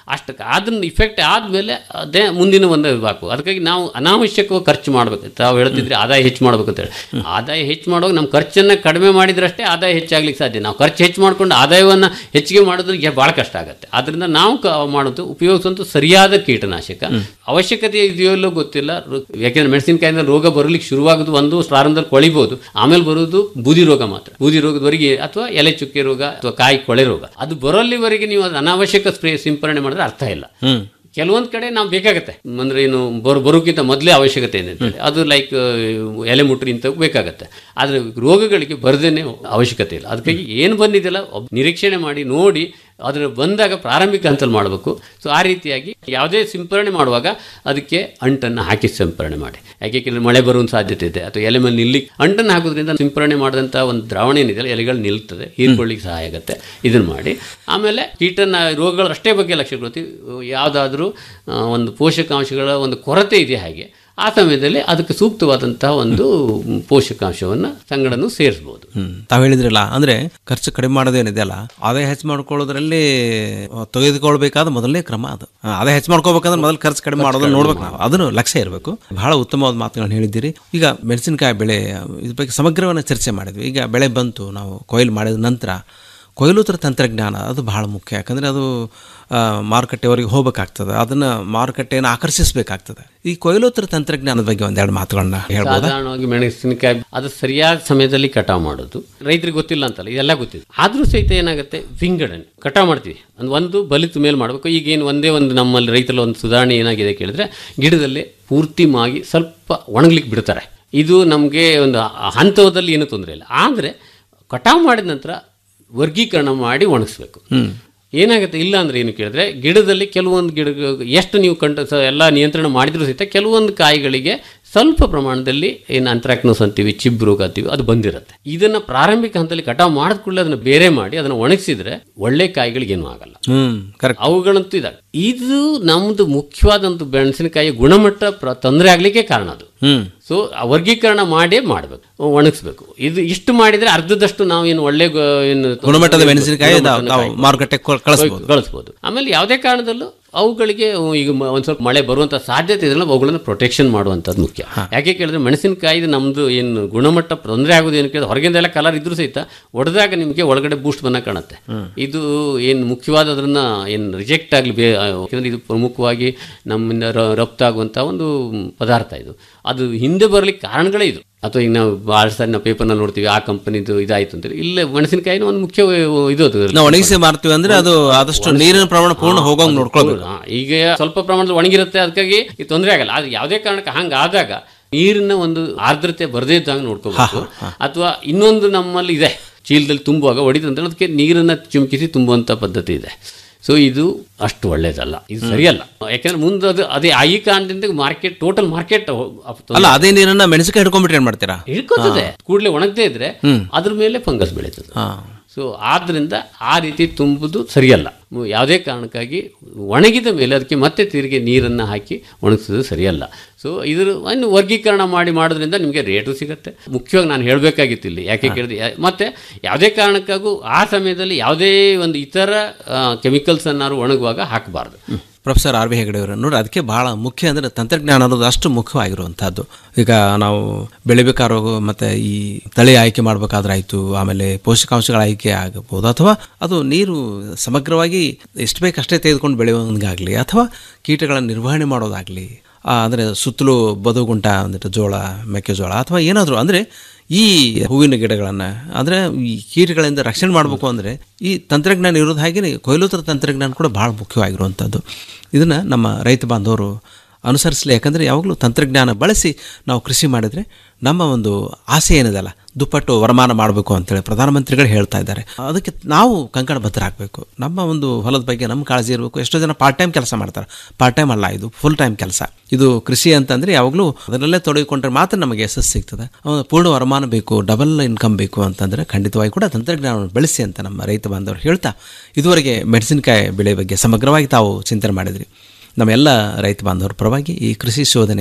ಅಷ್ಟಕ್ಕೆ ಅದನ್ನ ಇಫೆಕ್ಟ್ ಆದಮೇಲೆ ಅದೇ ಮುಂದಿನ ಒಂದು ಇದಾಕು ಅದಕ್ಕಾಗಿ ನಾವು ಅನಾವಶ್ಯಕವಾಗಿ ಖರ್ಚು ಮಾಡಬೇಕು ತಾವು ಹೇಳ್ತಿದ್ರೆ ಆದಾಯ ಹೆಚ್ಚು ಮಾಡ್ಬೇಕು ಅಂತ ಹೇಳಿ ಆದಾಯ ಹೆಚ್ಚು ಮಾಡುವಾಗ ನಮ್ಮ ಖರ್ಚನ್ನು ಕಡಿಮೆ ಮಾಡಿದ್ರಷ್ಟೇ ಆದಾಯ ಹೆಚ್ಚಾಗ್ಲಿಕ್ಕೆ ಸಾಧ್ಯ ನಾವು ಖರ್ಚು ಹೆಚ್ಚು ಮಾಡ್ಕೊಂಡು ಆದಾಯವನ್ನು ಹೆಚ್ಚಿಗೆ ಮಾಡೋದ್ರೆ ಭಾಳ ಕಷ್ಟ ಆಗುತ್ತೆ ಅದರಿಂದ ನಾವು ಕ ಮಾಡೋದು ಉಪಯೋಗಿಸುವಂಥ ಸರಿಯಾದ ಕೀಟನಾಶಕ ಅವಶ್ಯಕತೆ ಇದೆಯೋ ಇಲ್ಲೋ ಗೊತ್ತಿಲ್ಲ ರು- ಯಾಕೆಂದ್ರೆ ಮೆಣಸಿನಕಾಯಿಂದ ರೋಗ ಬರಲಿಕ್ಕೆ ಶುರುವಾಗೋದು ಒಂದು ಪ್ರಾರಂಭದಲ್ಲಿ ಕೊಳಿಬೋದು ಆಮೇಲೆ ಬರೋದು ಬೂದಿ ರೋಗ ಮಾತ್ರ ಬೂದಿ ರೋಗದವರೆಗೆ ಅಥವಾ ಎಲೆ ಚುಕ್ಕೆ ರೋಗ ಅಥವಾ ಕಾಯಿ ಕೊಳೆ ರೋಗ ಅದು ಬರೋಲ್ಲಿವರೆಗೆ ನೀವು ಅದು ಅನಾವಶ್ಯಕ ಸ್ಪ್ರೇ ಸಿಂಪರಣೆ ಮಾಡಿದ್ರೆ ಅರ್ಥ ಇಲ್ಲ ಕೆಲವೊಂದು ಕಡೆ ನಾವು ಬೇಕಾಗತ್ತೆ ಅಂದ್ರೆ ಏನು ಬರೋ ಬರೋಕ್ಕಿಂತ ಮೊದಲೇ ಅವಶ್ಯಕತೆ ಇದೆ ಅಂತೇಳಿ ಅದು ಲೈಕ್ ಎಲೆ ಮುಟ್ರಿ ಇಂಥವು ಬೇಕಾಗತ್ತೆ ಆದರೆ ರೋಗಗಳಿಗೆ ಬರದೇನೆ ಅವಶ್ಯಕತೆ ಇಲ್ಲ ಅದಕ್ಕಾಗಿ ಏನು ಬಂದಿದೆಯಲ್ಲ ಒಬ್ ನಿರೀಕ್ಷಣೆ ಮಾಡಿ ನೋಡಿ ಅದರ ಬಂದಾಗ ಪ್ರಾರಂಭಿಕ ಹಂತಲ್ಲಿ ಮಾಡಬೇಕು ಸೊ ಆ ರೀತಿಯಾಗಿ ಯಾವುದೇ ಸಿಂಪರಣೆ ಮಾಡುವಾಗ ಅದಕ್ಕೆ ಅಂಟನ್ನು ಹಾಕಿ ಸಿಂಪರಣೆ ಮಾಡಿ ಯಾಕೆಂದರೆ ಮಳೆ ಬರುವ ಸಾಧ್ಯತೆ ಇದೆ ಅಥವಾ ಎಲೆ ಮೇಲೆ ನಿಲ್ಲಿ ಅಂಟನ್ನು ಹಾಕೋದ್ರಿಂದ ಸಿಂಪರಣೆ ಮಾಡಿದಂಥ ಒಂದು ದ್ರಾವಣ ಏನಿದೆಯಲ್ಲ ಎಲೆಗಳು ನಿಲ್ತದೆ ಹೀರ್ಕೊಳ್ಳಿಕ್ಕೆ ಸಹಾಯ ಆಗುತ್ತೆ ಇದನ್ನು ಮಾಡಿ ಆಮೇಲೆ ಕೀಟನ ರೋಗಗಳ ಅಷ್ಟೇ ಬಗ್ಗೆ ಲಕ್ಷ್ಯ ಕೊಡ್ತೀವಿ ಯಾವುದಾದ್ರೂ ಒಂದು ಪೋಷಕಾಂಶಗಳ ಒಂದು ಕೊರತೆ ಇದೆ ಹಾಗೆ ಆ ಸಮಯದಲ್ಲಿ ಅದಕ್ಕೆ ಸೂಕ್ತವಾದಂತಹ ಒಂದು ಪೋಷಕಾಂಶವನ್ನು ಸಂಗಡನ್ನು ಸೇರಿಸ್ಬೋದು ತಾವು ಹೇಳಿದ್ರಲ್ಲ ಅಂದ್ರೆ ಖರ್ಚು ಕಡಿಮೆ ಮಾಡೋದೇನಿದೆಯಲ್ಲ ಆದಾಯ ಹೆಚ್ಚು ಮಾಡ್ಕೊಳ್ಳೋದ್ರಲ್ಲಿ ಆ, ತೆಗೆದುಕೊಳ್ಬೇಕಾದ ಮೊದಲನೇ ಕ್ರಮ ಅದು ಆ, ಆದಾಯ ಹೆಚ್ಚು ಮಾಡ್ಕೋಬೇಕಂದ್ರೆ ಮೊದಲು ಖರ್ಚು ಕಡಿಮೆ ಮಾಡೋದನ್ನ ನೋಡ್ಬೇಕು ನಾವು ಅದನ್ನು ಲಕ್ಷ್ಯ ಇರಬೇಕು ಬಹಳ ಉತ್ತಮವಾದ ಮಾತುಗಳನ್ನ ಹೇಳಿದ್ದೀರಿ ಈಗ ಮೆಣಸಿನಕಾಯಿ ಬೆಳೆ ಇದ್ರ ಬಗ್ಗೆ ಸಮಗ್ರವನ್ನು ಚರ್ಚೆ ಮಾಡಿದ್ವಿ ಈಗ ಬೆಳೆ ಬಂತು ನಾವು ಕೊಯ್ಲು ಮಾಡಿದ ನಂತರ ಕೊಯ್ಲುತರ ತಂತ್ರಜ್ಞಾನ ಅದು ಬಹಳ ಮುಖ್ಯ ಯಾಕಂದರೆ ಅದು ಆ, ಮಾರುಕಟ್ಟೆವರೆಗೆ ಹೋಗ್ಬೇಕಾಗ್ತದೆ ಅದನ್ನು ಮಾರುಕಟ್ಟೆಯನ್ನು ಆಕರ್ಷಿಸಬೇಕಾಗ್ತದೆ ಈ ಕೊಯ್ಲೋತ್ತರ ತಂತ್ರಜ್ಞಾನದ ಬಗ್ಗೆ ಒಂದೆರಡು ಮಾತುಗಳನ್ನ ಹೇಳ್ಬೋದಾ ಸಾಧಾರಣವಾಗಿ ಮೆಣಸಿನಕಾಯಿ ಅದು ಸರಿಯಾದ ಸಮಯದಲ್ಲಿ ಕಟಾವು ಮಾಡೋದು ರೈತರಿಗೆ ಗೊತ್ತಿಲ್ಲ ಅಂತಲ್ಲ ಇದೆಲ್ಲ ಗೊತ್ತಿದೆ ಆದರೂ ಸಹಿತ ಏನಾಗುತ್ತೆ ವಿಂಗಡಣೆ ಕಟಾವು ಮಾಡ್ತೀವಿ ಒಂದು ಒಂದು ಬಲಿತ ಮೇಲೆ ಮಾಡಬೇಕು ಈಗೇನು ಒಂದೇ ಒಂದು ನಮ್ಮಲ್ಲಿ ರೈತರಲ್ಲಿ ಒಂದು ಸುಧಾರಣೆ ಏನಾಗಿದೆ ಕೇಳಿದ್ರೆ ಗಿಡದಲ್ಲಿ ಪೂರ್ತಿ ಮಾಗಿ ಸ್ವಲ್ಪ ಒಣಗ್ಲಿಕ್ಕೆ ಬಿಡ್ತಾರೆ ಇದು ನಮಗೆ ಒಂದು ಹಂತದಲ್ಲಿ ಏನೂ ತೊಂದರೆ ಇಲ್ಲ ಆದರೆ ಕಟಾವು ಮಾಡಿದ ನಂತರ ವರ್ಗೀಕರಣ ಮಾಡಿ ಒಣಗಿಸ್ಬೇಕು ಏನಾಗುತ್ತೆ ಇಲ್ಲ ಅಂದ್ರೆ ಏನು ಕೇಳಿದ್ರೆ ಗಿಡದಲ್ಲಿ ಕೆಲವೊಂದು ಗಿಡ ಎಷ್ಟು ನೀವು ಕಂಡು ಸ ಎಲ್ಲ ನಿಯಂತ್ರಣ ಮಾಡಿದ್ರು ಸಹಿತ ಕೆಲವೊಂದು ಕಾಯಿಗಳಿಗೆ ಸ್ವಲ್ಪ ಪ್ರಮಾಣದಲ್ಲಿ ಏನು ಅಂತ್ರಾಕ್ನೋಸ್ ಅಂತೀವಿ ಚಿಬ್ ರೋಗ ಅಂತೀವಿ ಅದು ಬಂದಿರುತ್ತೆ ಇದನ್ನ ಪ್ರಾರಂಭಿಕ ಹಂತದಲ್ಲಿ ಕಟಾವು ಮಾಡಿದ ಕೂಡಲೇ ಅದನ್ನ ಬೇರೆ ಮಾಡಿ ಅದನ್ನ ಒಣಗಿಸಿದ್ರೆ ಒಳ್ಳೆ ಕಾಯಿಗಳಿಗೆ ಏನೂ ಆಗಲ್ಲ ಹ್ಮ್ ಕರೆಕ್ಟ್ ಅವುಗಳಂತೂ ಇದಾವೆ ಇದು ನಮ್ದು ಮುಖ್ಯವಾದಂತ ಮೆಣಸಿನಕಾಯಿ ಗುಣಮಟ್ಟ ಪ್ರ- ತೊಂದರೆ ಆಗ್ಲಿಕ್ಕೆ ಕಾರಣ ಅದು ಹ್ಮ್ ಸೊ ಆ ವರ್ಗೀಕರಣ ಮಾಡೇ ಮಾಡಬೇಕು ಒಣಗಿಸ್ಬೇಕು ಇದು ಇಷ್ಟು ಮಾಡಿದ್ರೆ ಅರ್ಧದಷ್ಟು ನಾವು ಏನು ಒಳ್ಳೆ ಗ- ಏನು ಗುಣಮಟ್ಟದ ಮೆಣಸಿನಕಾಯಿ ನಾವು- ಗುಣಮಟ್ಟದ ನಾವು ಕಾಯಿ ಮಾರುಕಟ್ಟೆಗೆ ಕೊ- ಕಳಿಸ್ಬೋದು. ಕಳಿಸ್ಬೋದು ಆಮೇಲೆ ಯಾವುದೇ ಕಾರಣದಲ್ಲೂ ಅವುಗಳಿಗೆ ಈಗ ಮ- ಒಂದ್ ಸ್ವಲ್ಪ ಮಳೆ ಬರುವಂತ ಸಾಧ್ಯತೆ ಇದೆಲ್ಲ ಅವುಗಳನ್ನು ಪ್ರೊಟೆಕ್ಷನ್ ಮಾಡುವಂಥದ್ದು ಮುಖ್ಯ ಯಾಕೆ ಕೇಳಿದ್ರೆ ಮೆಣಸಿನಕಾಯಿ ನಮ್ದು ಏನು ಗುಣಮಟ್ಟ ತೊಂದರೆ ಆಗೋದು ಏನು ಕೇಳಿದ್ರೆ ಹೊರಗಿಂದೆಲ್ಲ ಕಲರ್ ಇದ್ರೂ ಸಹಿತ ಒಡೆದಾಗ ನಿಮಗೆ ಒಳಗಡೆ ಬೂಸ್ಟ್ ಬಂದಾಗ ಕಾಣುತ್ತೆ ಇದು ಏನು ಮುಖ್ಯವಾದ ಅದನ್ನ ಏನು ರಿಜೆಕ್ಟ್ ಆಗಲಿ ಬೇ ಯಾಕಂದ್ರೆ ಇದು ಪ್ರಮುಖವಾಗಿ ನಮ್ಮಿಂದ ರ- ರಫ್ತಾಗುವಂಥ ಒಂದು ಪದಾರ್ಥ ಇದು ಅದು ಹಿಂದೆ ಬರಲಿಕ್ಕೆ ಕಾರಣಗಳೇ ಇದು ಅಥವಾ ಈಗ ನಾವು ಭಾಳ ಸಾರಿ ನಾವು ಪೇಪರ್ನಲ್ಲಿ ನೋಡ್ತೀವಿ ಆ ಕಂಪನಿದು ಇದಾಯ್ತು ಅಂತೇಳಿ ಇಲ್ಲ ಮೆಣಸಿನಕಾಯಿನ ಒಂದು ಮುಖ್ಯ ಇದು ಅದು ನಾವು ಒಣಗಿಸಿ ಮಾರ್ತೀವಿ ಅಂದ್ರೆ ಅದು ಆದಷ್ಟು ನೀರಿನ ಪ್ರಮಾಣ ಪೂರ್ಣ ಹಾ, ಹೋಗೋಂಗ್ ಅದು ನೋಡ್ಕೊಳ್ಬೇಕು ಪೂರ್ಣ. ಈಗ ಸ್ವಲ್ಪ ಪ್ರಮಾಣದಲ್ಲಿ ಒಣಗಿರುತ್ತೆ ಅದಕ್ಕಾಗಿ ಇದು ತೊಂದರೆ ಆಗಲ್ಲ ಅದು ಯಾವುದೇ ಕಾರಣಕ್ಕೆ ಹಂಗೆ ಆದಾಗ ನೀರಿನ ಒಂದು ಆರ್ದ್ರತೆ ಬರದೇ ಇದ್ದಾಗ ನೋಡ್ಕೋಬೇಕು ಅಥವಾ ಇನ್ನೊಂದು ನಮ್ಮಲ್ಲಿ ಇದೆ ಚೀಲದಲ್ಲಿ ತುಂಬುವಾಗ ಹೊಡಿತು ಅಂತೇಳಿ ಅದಕ್ಕೆ ನೀರನ್ನು ಚಿಮುಕಿಸಿ ತುಂಬುವಂಥ ಪದ್ಧತಿ ಇದೆ ಸೊ ಇದು ಅಷ್ಟು ಒಳ್ಳೇದಲ್ಲ ಇದು ಸರಿಯಲ್ಲ ಯಾಕಂದ್ರೆ ಮುಂದೆ ಅದು ಅದೇ ಈ ಕಾರಣದಿಂದ ಮಾರ್ಕೆಟ್ ಟೋಟಲ್ ಮಾರ್ಕೆಟ್ ಅಲ್ಲ ಅದೇ ನೀರನ್ನ ಮೆಣಸಿನಕಾಯಿ ಹಿಡ್ಕೊಂಡ್ಬಿಟ್ರೆ ಏನ್ ಮಾಡ್ತೀರಾ ಹಿಡ್ಕೋತದೆ ಕೂಡಲೇ ಒಣಗದೇ ಇದ್ರೆ ಹ್ಮ್. ಅದ್ರ ಮೇಲೆ ಫಂಗಸ್ ಬೆಳೀತದೆ ಹಾ. ಸೊ ಆದ್ರಿಂದ ಆ ರೀತಿ ತುಂಬುದು ಸರಿಯಲ್ಲ ಮು- ಯಾವುದೇ ಕಾರಣಕ್ಕಾಗಿ ಒಣಗಿದ ಮೇಲೆ ಅದಕ್ಕೆ ಮತ್ತೆ ತಿರುಗಿ ನೀರನ್ನು ಹಾಕಿ ಒಣಗಿಸೋದು ಸರಿಯಲ್ಲ ಸೊ ಇದ್ರ ಒಂದು ವರ್ಗೀಕರಣ ಮಾಡಿ ಮಾಡೋದ್ರಿಂದ ನಿಮಗೆ ರೇಟು ಸಿಗುತ್ತೆ ಮುಖ್ಯವಾಗಿ ನಾನು ಹೇಳಬೇಕಾಗಿತ್ತು ಇಲ್ಲಿ ಯಾಕೆ ಕೇಳಿದೆ ಯಾ- ಮತ್ತೆ ಯಾವುದೇ ಕಾರಣಕ್ಕಾಗೂ ಆ ಸಮಯದಲ್ಲಿ ಯಾವುದೇ ಒಂದು ಇತರ ಕೆಮಿಕಲ್ಸ್ ಅನ್ನಾರು ಒಣಗುವಾಗ ಹಾಕಬಾರ್ದು ಪ್ರೊಫೆಸರ್ ಆರ್ ವಿ ಹೆಗಡೆ ಅವರು ನೋಡಿ ಅದಕ್ಕೆ ಬಹಳ ಮುಖ್ಯ ಅಂದರೆ ತಂತ್ರಜ್ಞಾನ ಅನ್ನೋದು ಅಷ್ಟು ಮುಖ್ಯವಾಗಿರುವಂಥದ್ದು ಈಗ ನಾವು ಬೆಳಿಬೇಕಾರೋ ಮತ್ತು ಈ ತಳಿ ಆಯ್ಕೆ ಮಾಡಬೇಕಾದ್ರಾಯ್ತು ಆಮೇಲೆ ಪೋಷಕಾಂಶಗಳ ಆಯ್ಕೆ ಆಗಬಹುದು ಅಥವಾ ಅದು ನೀರು ಸಮಗ್ರವಾಗಿ ಎಷ್ಟು ಬೇಕಷ್ಟೇ ತೆಗೆದುಕೊಂಡು ಬೆಳೆಯೋಂಗಾಗಲಿ ಅಥವಾ ಕೀಟಗಳ ನಿರ್ವಹಣೆ ಮಾಡೋದಾಗಲಿ ಅಂದರೆ ಸುತ್ತಲೂ ಬದುಗುಂಟ ಒಂದಿಟ್ಟು ಜೋಳ ಮೆಕ್ಕೆಜೋಳ ಅಥವಾ ಏನಾದರೂ ಅಂದರೆ ಈ ಹೂವಿನ ಗಿಡಗಳನ್ನು ಅಂದರೆ ಈ ಕೀಟಗಳಿಂದ ರಕ್ಷಣೆ ಮಾಡಬೇಕು ಅಂದರೆ ಈ ತಂತ್ರಜ್ಞಾನ ಇರೋದು ಹಾಗೆಯೇ ಕೊಯ್ಲೋತ್ತರ ತಂತ್ರಜ್ಞಾನ ಕೂಡ ಭಾಳ ಮುಖ್ಯವಾಗಿರುವಂಥದ್ದು ಇದನ್ನು ನಮ್ಮ ರೈತ ಬಾಂಧವರು ಅನುಸರಿಸಲಿ ಯಾಕಂದರೆ ಯಾವಾಗಲೂ ತಂತ್ರಜ್ಞಾನ ಬಳಸಿ ನಾವು ಕೃಷಿ ಮಾಡಿದರೆ ನಮ್ಮ ಒಂದು ಆಸೆ ಏನಿದೆಲ್ಲ ದುಪ್ಪಟ್ಟು ವರಮಾನ ಮಾಡಬೇಕು ಅಂತೇಳಿ ಪ್ರಧಾನಮಂತ್ರಿಗಳು ಹೇಳ್ತಾ ಇದ್ದಾರೆ ಅದಕ್ಕೆ ನಾವು ಕಂಕಣ ಬದ್ಧರಾಗಬೇಕು ನಮ್ಮ ಒಂದು ಹೊಲದ ಬಗ್ಗೆ ನಮ್ಮ ಕಾಳಜಿ ಇರಬೇಕು ಎಷ್ಟೋ ಜನ ಪಾರ್ಟ್ ಟೈಮ್ ಕೆಲಸ ಮಾಡ್ತಾರೆ ಪಾರ್ಟ್ ಟೈಮ್ ಅಲ್ಲ ಇದು ಫುಲ್ ಟೈಮ್ ಕೆಲಸ ಇದು ಕೃಷಿ ಅಂತಂದರೆ ಯಾವಾಗಲೂ ಅದರಲ್ಲೇ ತೊಡಗಿಕೊಂಡ್ರೆ ಮಾತ್ರ ನಮಗೆ ಯಶಸ್ಸು ಸಿಗ್ತದೆ ಅಹ್, ಪೂರ್ಣ ವರಮಾನ ಬೇಕು ಡಬಲ್ ಇನ್ಕಮ್ ಬೇಕು ಅಂತಂದರೆ ಖಂಡಿತವಾಗಿ ಕೂಡ ತಂತ್ರಜ್ಞಾನವನ್ನು ಬೆಳೆಸಿ ಅಂತ ನಮ್ಮ ರೈತ ಬಾಂಧವರು ಹೇಳ್ತಾ ಇದುವರೆಗೆ ಮೆಣಸಿನಕಾಯಿ ಬೆಳೆ ಬಗ್ಗೆ ಸಮಗ್ರವಾಗಿ ತಾವು ಚಿಂತನೆ ಮಾಡಿದ್ರಿ ನಮ್ಮೆಲ್ಲ ರೈತ ಬಾಂಧವರ ಪರವಾಗಿ ಈ ಕೃಷಿ ಶೋಧನೆ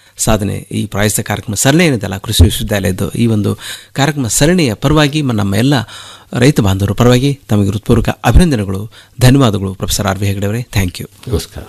ಸಾಧನೆ ಈ ಪ್ರಾಯಸ್ತ ಕಾರ್ಯಕ್ರಮ ಸರಣಿ ಏನಿದೆಯಲ್ಲ ಕೃಷಿ ವಿಶ್ವವಿದ್ಯಾಲಯದ್ದು ಈ ಒಂದು ಕಾರ್ಯಕ್ರಮ ಸರಣಿಯ ಪರವಾಗಿ ಮ- ನಮ್ಮ ಎಲ್ಲ ರೈತ ಬಾಂಧವರ ಪರವಾಗಿ ತಮಗೆ ಹೃತ್ಪೂರ್ವಕ ಅಭಿನಂದನೆಗಳು ಧನ್ಯವಾದಗಳು ಪ್ರೊಫೆಸರ್ ಆರ್ ವಿ ಹೆಗಡೆ ಅವರೇ ಥ್ಯಾಂಕ್ ಯು ನಮಸ್ಕಾರ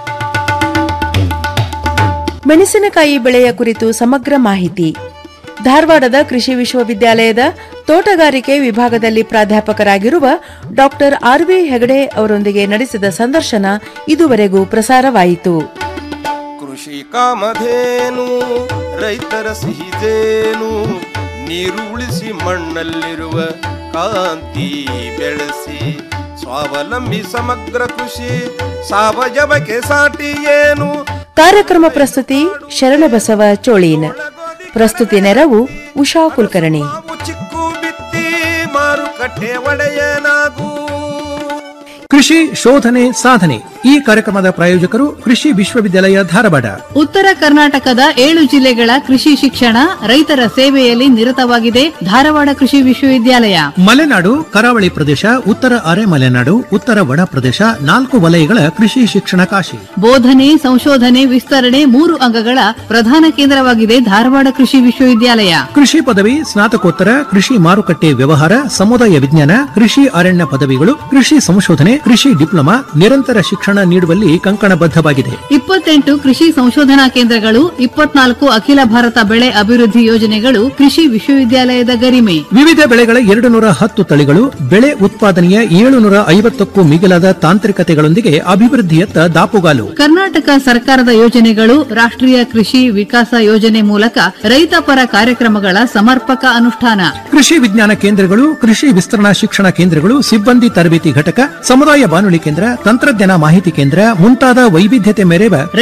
ಮೆಣಸಿನಕಾಯಿ ಬೆಳೆಯ ಕುರಿತು ಸಮಗ್ರ ಮಾಹಿತಿ ಧಾರವಾಡದ ಕೃಷಿ ವಿಶ್ವವಿದ್ಯಾಲಯದ ತೋಟಗಾರಿಕೆ ವಿಭಾಗದಲ್ಲಿ ಪ್ರಾಧ್ಯಾಪಕರಾಗಿರುವ ಡಾಕ್ಟರ್ ಆರ್ ವಿ ಹೆಗಡೆ ಅವರೊಂದಿಗೆ ನಡೆಸಿದ ಸಂದರ್ಶನ ಇದುವರೆಗೂ ಪ್ರಸಾರವಾಯಿತು ಕೃಷಿ ಕಾಮಧೇನು ರೈತರ ಸಿಹಿದೇನು ನೀರು ಉಳಿಸಿ ಮಣ್ಣಲ್ಲಿರುವ ಕಾಂತಿ ಬೆಳೆಸಿ ಸ್ವಾವಲಂಬಿ ಸಮಗ್ರ ಕೃಷಿ ಸಾವಯವಕ್ಕೆ ಸಾಟಿ ಏನು ಕಾರ್ಯಕ್ರಮ ಪ್ರಸ್ತುತಿ ಶರಣಬಸವ ಚೋಳೀನ್ ಪ್ರಸ್ತುತಿ ನೆರವು ಉಷಾ ಕುಲಕರ್ಣಿ ಚಿಕ್ಕು ಬಿತ್ತಿ ಮಾರುಕಟ್ಟೆ ಒಡೆಯನಾಗೂ ಕೃಷಿ ಶೋಧನೆ ಸಾಧನೆ ಈ ಕಾರ್ಯಕ್ರಮದ ಪ್ರಾಯೋಜಕರು ಕೃಷಿ ವಿಶ್ವವಿದ್ಯಾಲಯ ಧಾರವಾಡ ಉತ್ತರ ಕರ್ನಾಟಕದ ಏಳು ಜಿಲ್ಲೆಗಳ ಕೃಷಿ ಶಿಕ್ಷಣ ರೈತರ ಸೇವೆಯಲ್ಲಿ ನಿರತವಾಗಿದೆ ಧಾರವಾಡ ಕೃಷಿ ವಿಶ್ವವಿದ್ಯಾಲಯ ಮಲೆನಾಡು ಕರಾವಳಿ ಪ್ರದೇಶ ಉತ್ತರ ಅರೆ ಮಲೆನಾಡು ಉತ್ತರ ಒಣ ಪ್ರದೇಶ ನಾಲ್ಕು ವಲಯಗಳ ಕೃಷಿ ಶಿಕ್ಷಣ ಕಾಶಿ ಬೋಧನೆ ಸಂಶೋಧನೆ ವಿಸ್ತರಣೆ ಮೂರು ಅಂಗಗಳ ಪ್ರಧಾನ ಕೇಂದ್ರವಾಗಿದೆ ಧಾರವಾಡ ಕೃಷಿ ವಿಶ್ವವಿದ್ಯಾಲಯ ಕೃಷಿ ಪದವಿ ಸ್ನಾತಕೋತ್ತರ ಕೃಷಿ ಮಾರುಕಟ್ಟೆ ವ್ಯವಹಾರ ಸಮುದಾಯ ವಿಜ್ಞಾನ ಕೃಷಿ ಅರಣ್ಯ ಪದವಿಗಳು ಕೃಷಿ ಸಂಶೋಧನೆ ಕೃಷಿ ಡಿಪ್ಲೊಮಾ ನಿರಂತರ ಶಿಕ್ಷಣ ನೀಡುವಲ್ಲಿ ಕಂಕಣಬದ್ಧವಾಗಿದೆ ಇಪ್ಪತ್ತೆಂಟು ಕೃಷಿ ಸಂಶೋಧನಾ ಕೇಂದ್ರಗಳು ಇಪ್ಪತ್ನಾಲ್ಕು ಅಖಿಲ ಭಾರತ ಬೆಳೆ ಅಭಿವೃದ್ಧಿ ಯೋಜನೆಗಳು ಕೃಷಿ ವಿಶ್ವವಿದ್ಯಾಲಯದ ಗರಿಮೆ ವಿವಿಧ ಬೆಳೆಗಳ ಎರಡು ನೂರ ಹತ್ತು ತಳಿಗಳು ಬೆಳೆ ಉತ್ಪಾದನೆಯ ಏಳುನೂರ ಐವತ್ತಕ್ಕೂ ಮಿಗಿಲಾದ ತಾಂತ್ರಿಕತೆಗಳೊಂದಿಗೆ ಅಭಿವೃದ್ಧಿಯತ್ತ ದಾಪುಗಾಲು ಕರ್ನಾಟಕ ಸರ್ಕಾರದ ಯೋಜನೆಗಳು ರಾಷ್ಟ್ರೀಯ ಕೃಷಿ ವಿಕಾಸ ಯೋಜನೆ ಮೂಲಕ ರೈತ ಪರ ಕಾರ್ಯಕ್ರಮಗಳ ಸಮರ್ಪಕ ಅನುಷ್ಠಾನ ಕೃಷಿ ವಿಜ್ಞಾನ ಕೇಂದ್ರಗಳು ಕೃಷಿ ವಿಸ್ತರಣಾ ಶಿಕ್ಷಣ ಕೇಂದ್ರಗಳು ಸಿಬ್ಬಂದಿ ತರಬೇತಿ ಘಟಕ ಸಮುದಾಯ ಬಾನುಲಿ ಕೇಂದ್ರ ತಂತ್ರಜ್ಞಾನ ಮಾಹಿತಿ ಕೇಂದ್ರ ಮುಂತಾದ ವೈವಿಧ್ಯತೆ ಮೆರೆವ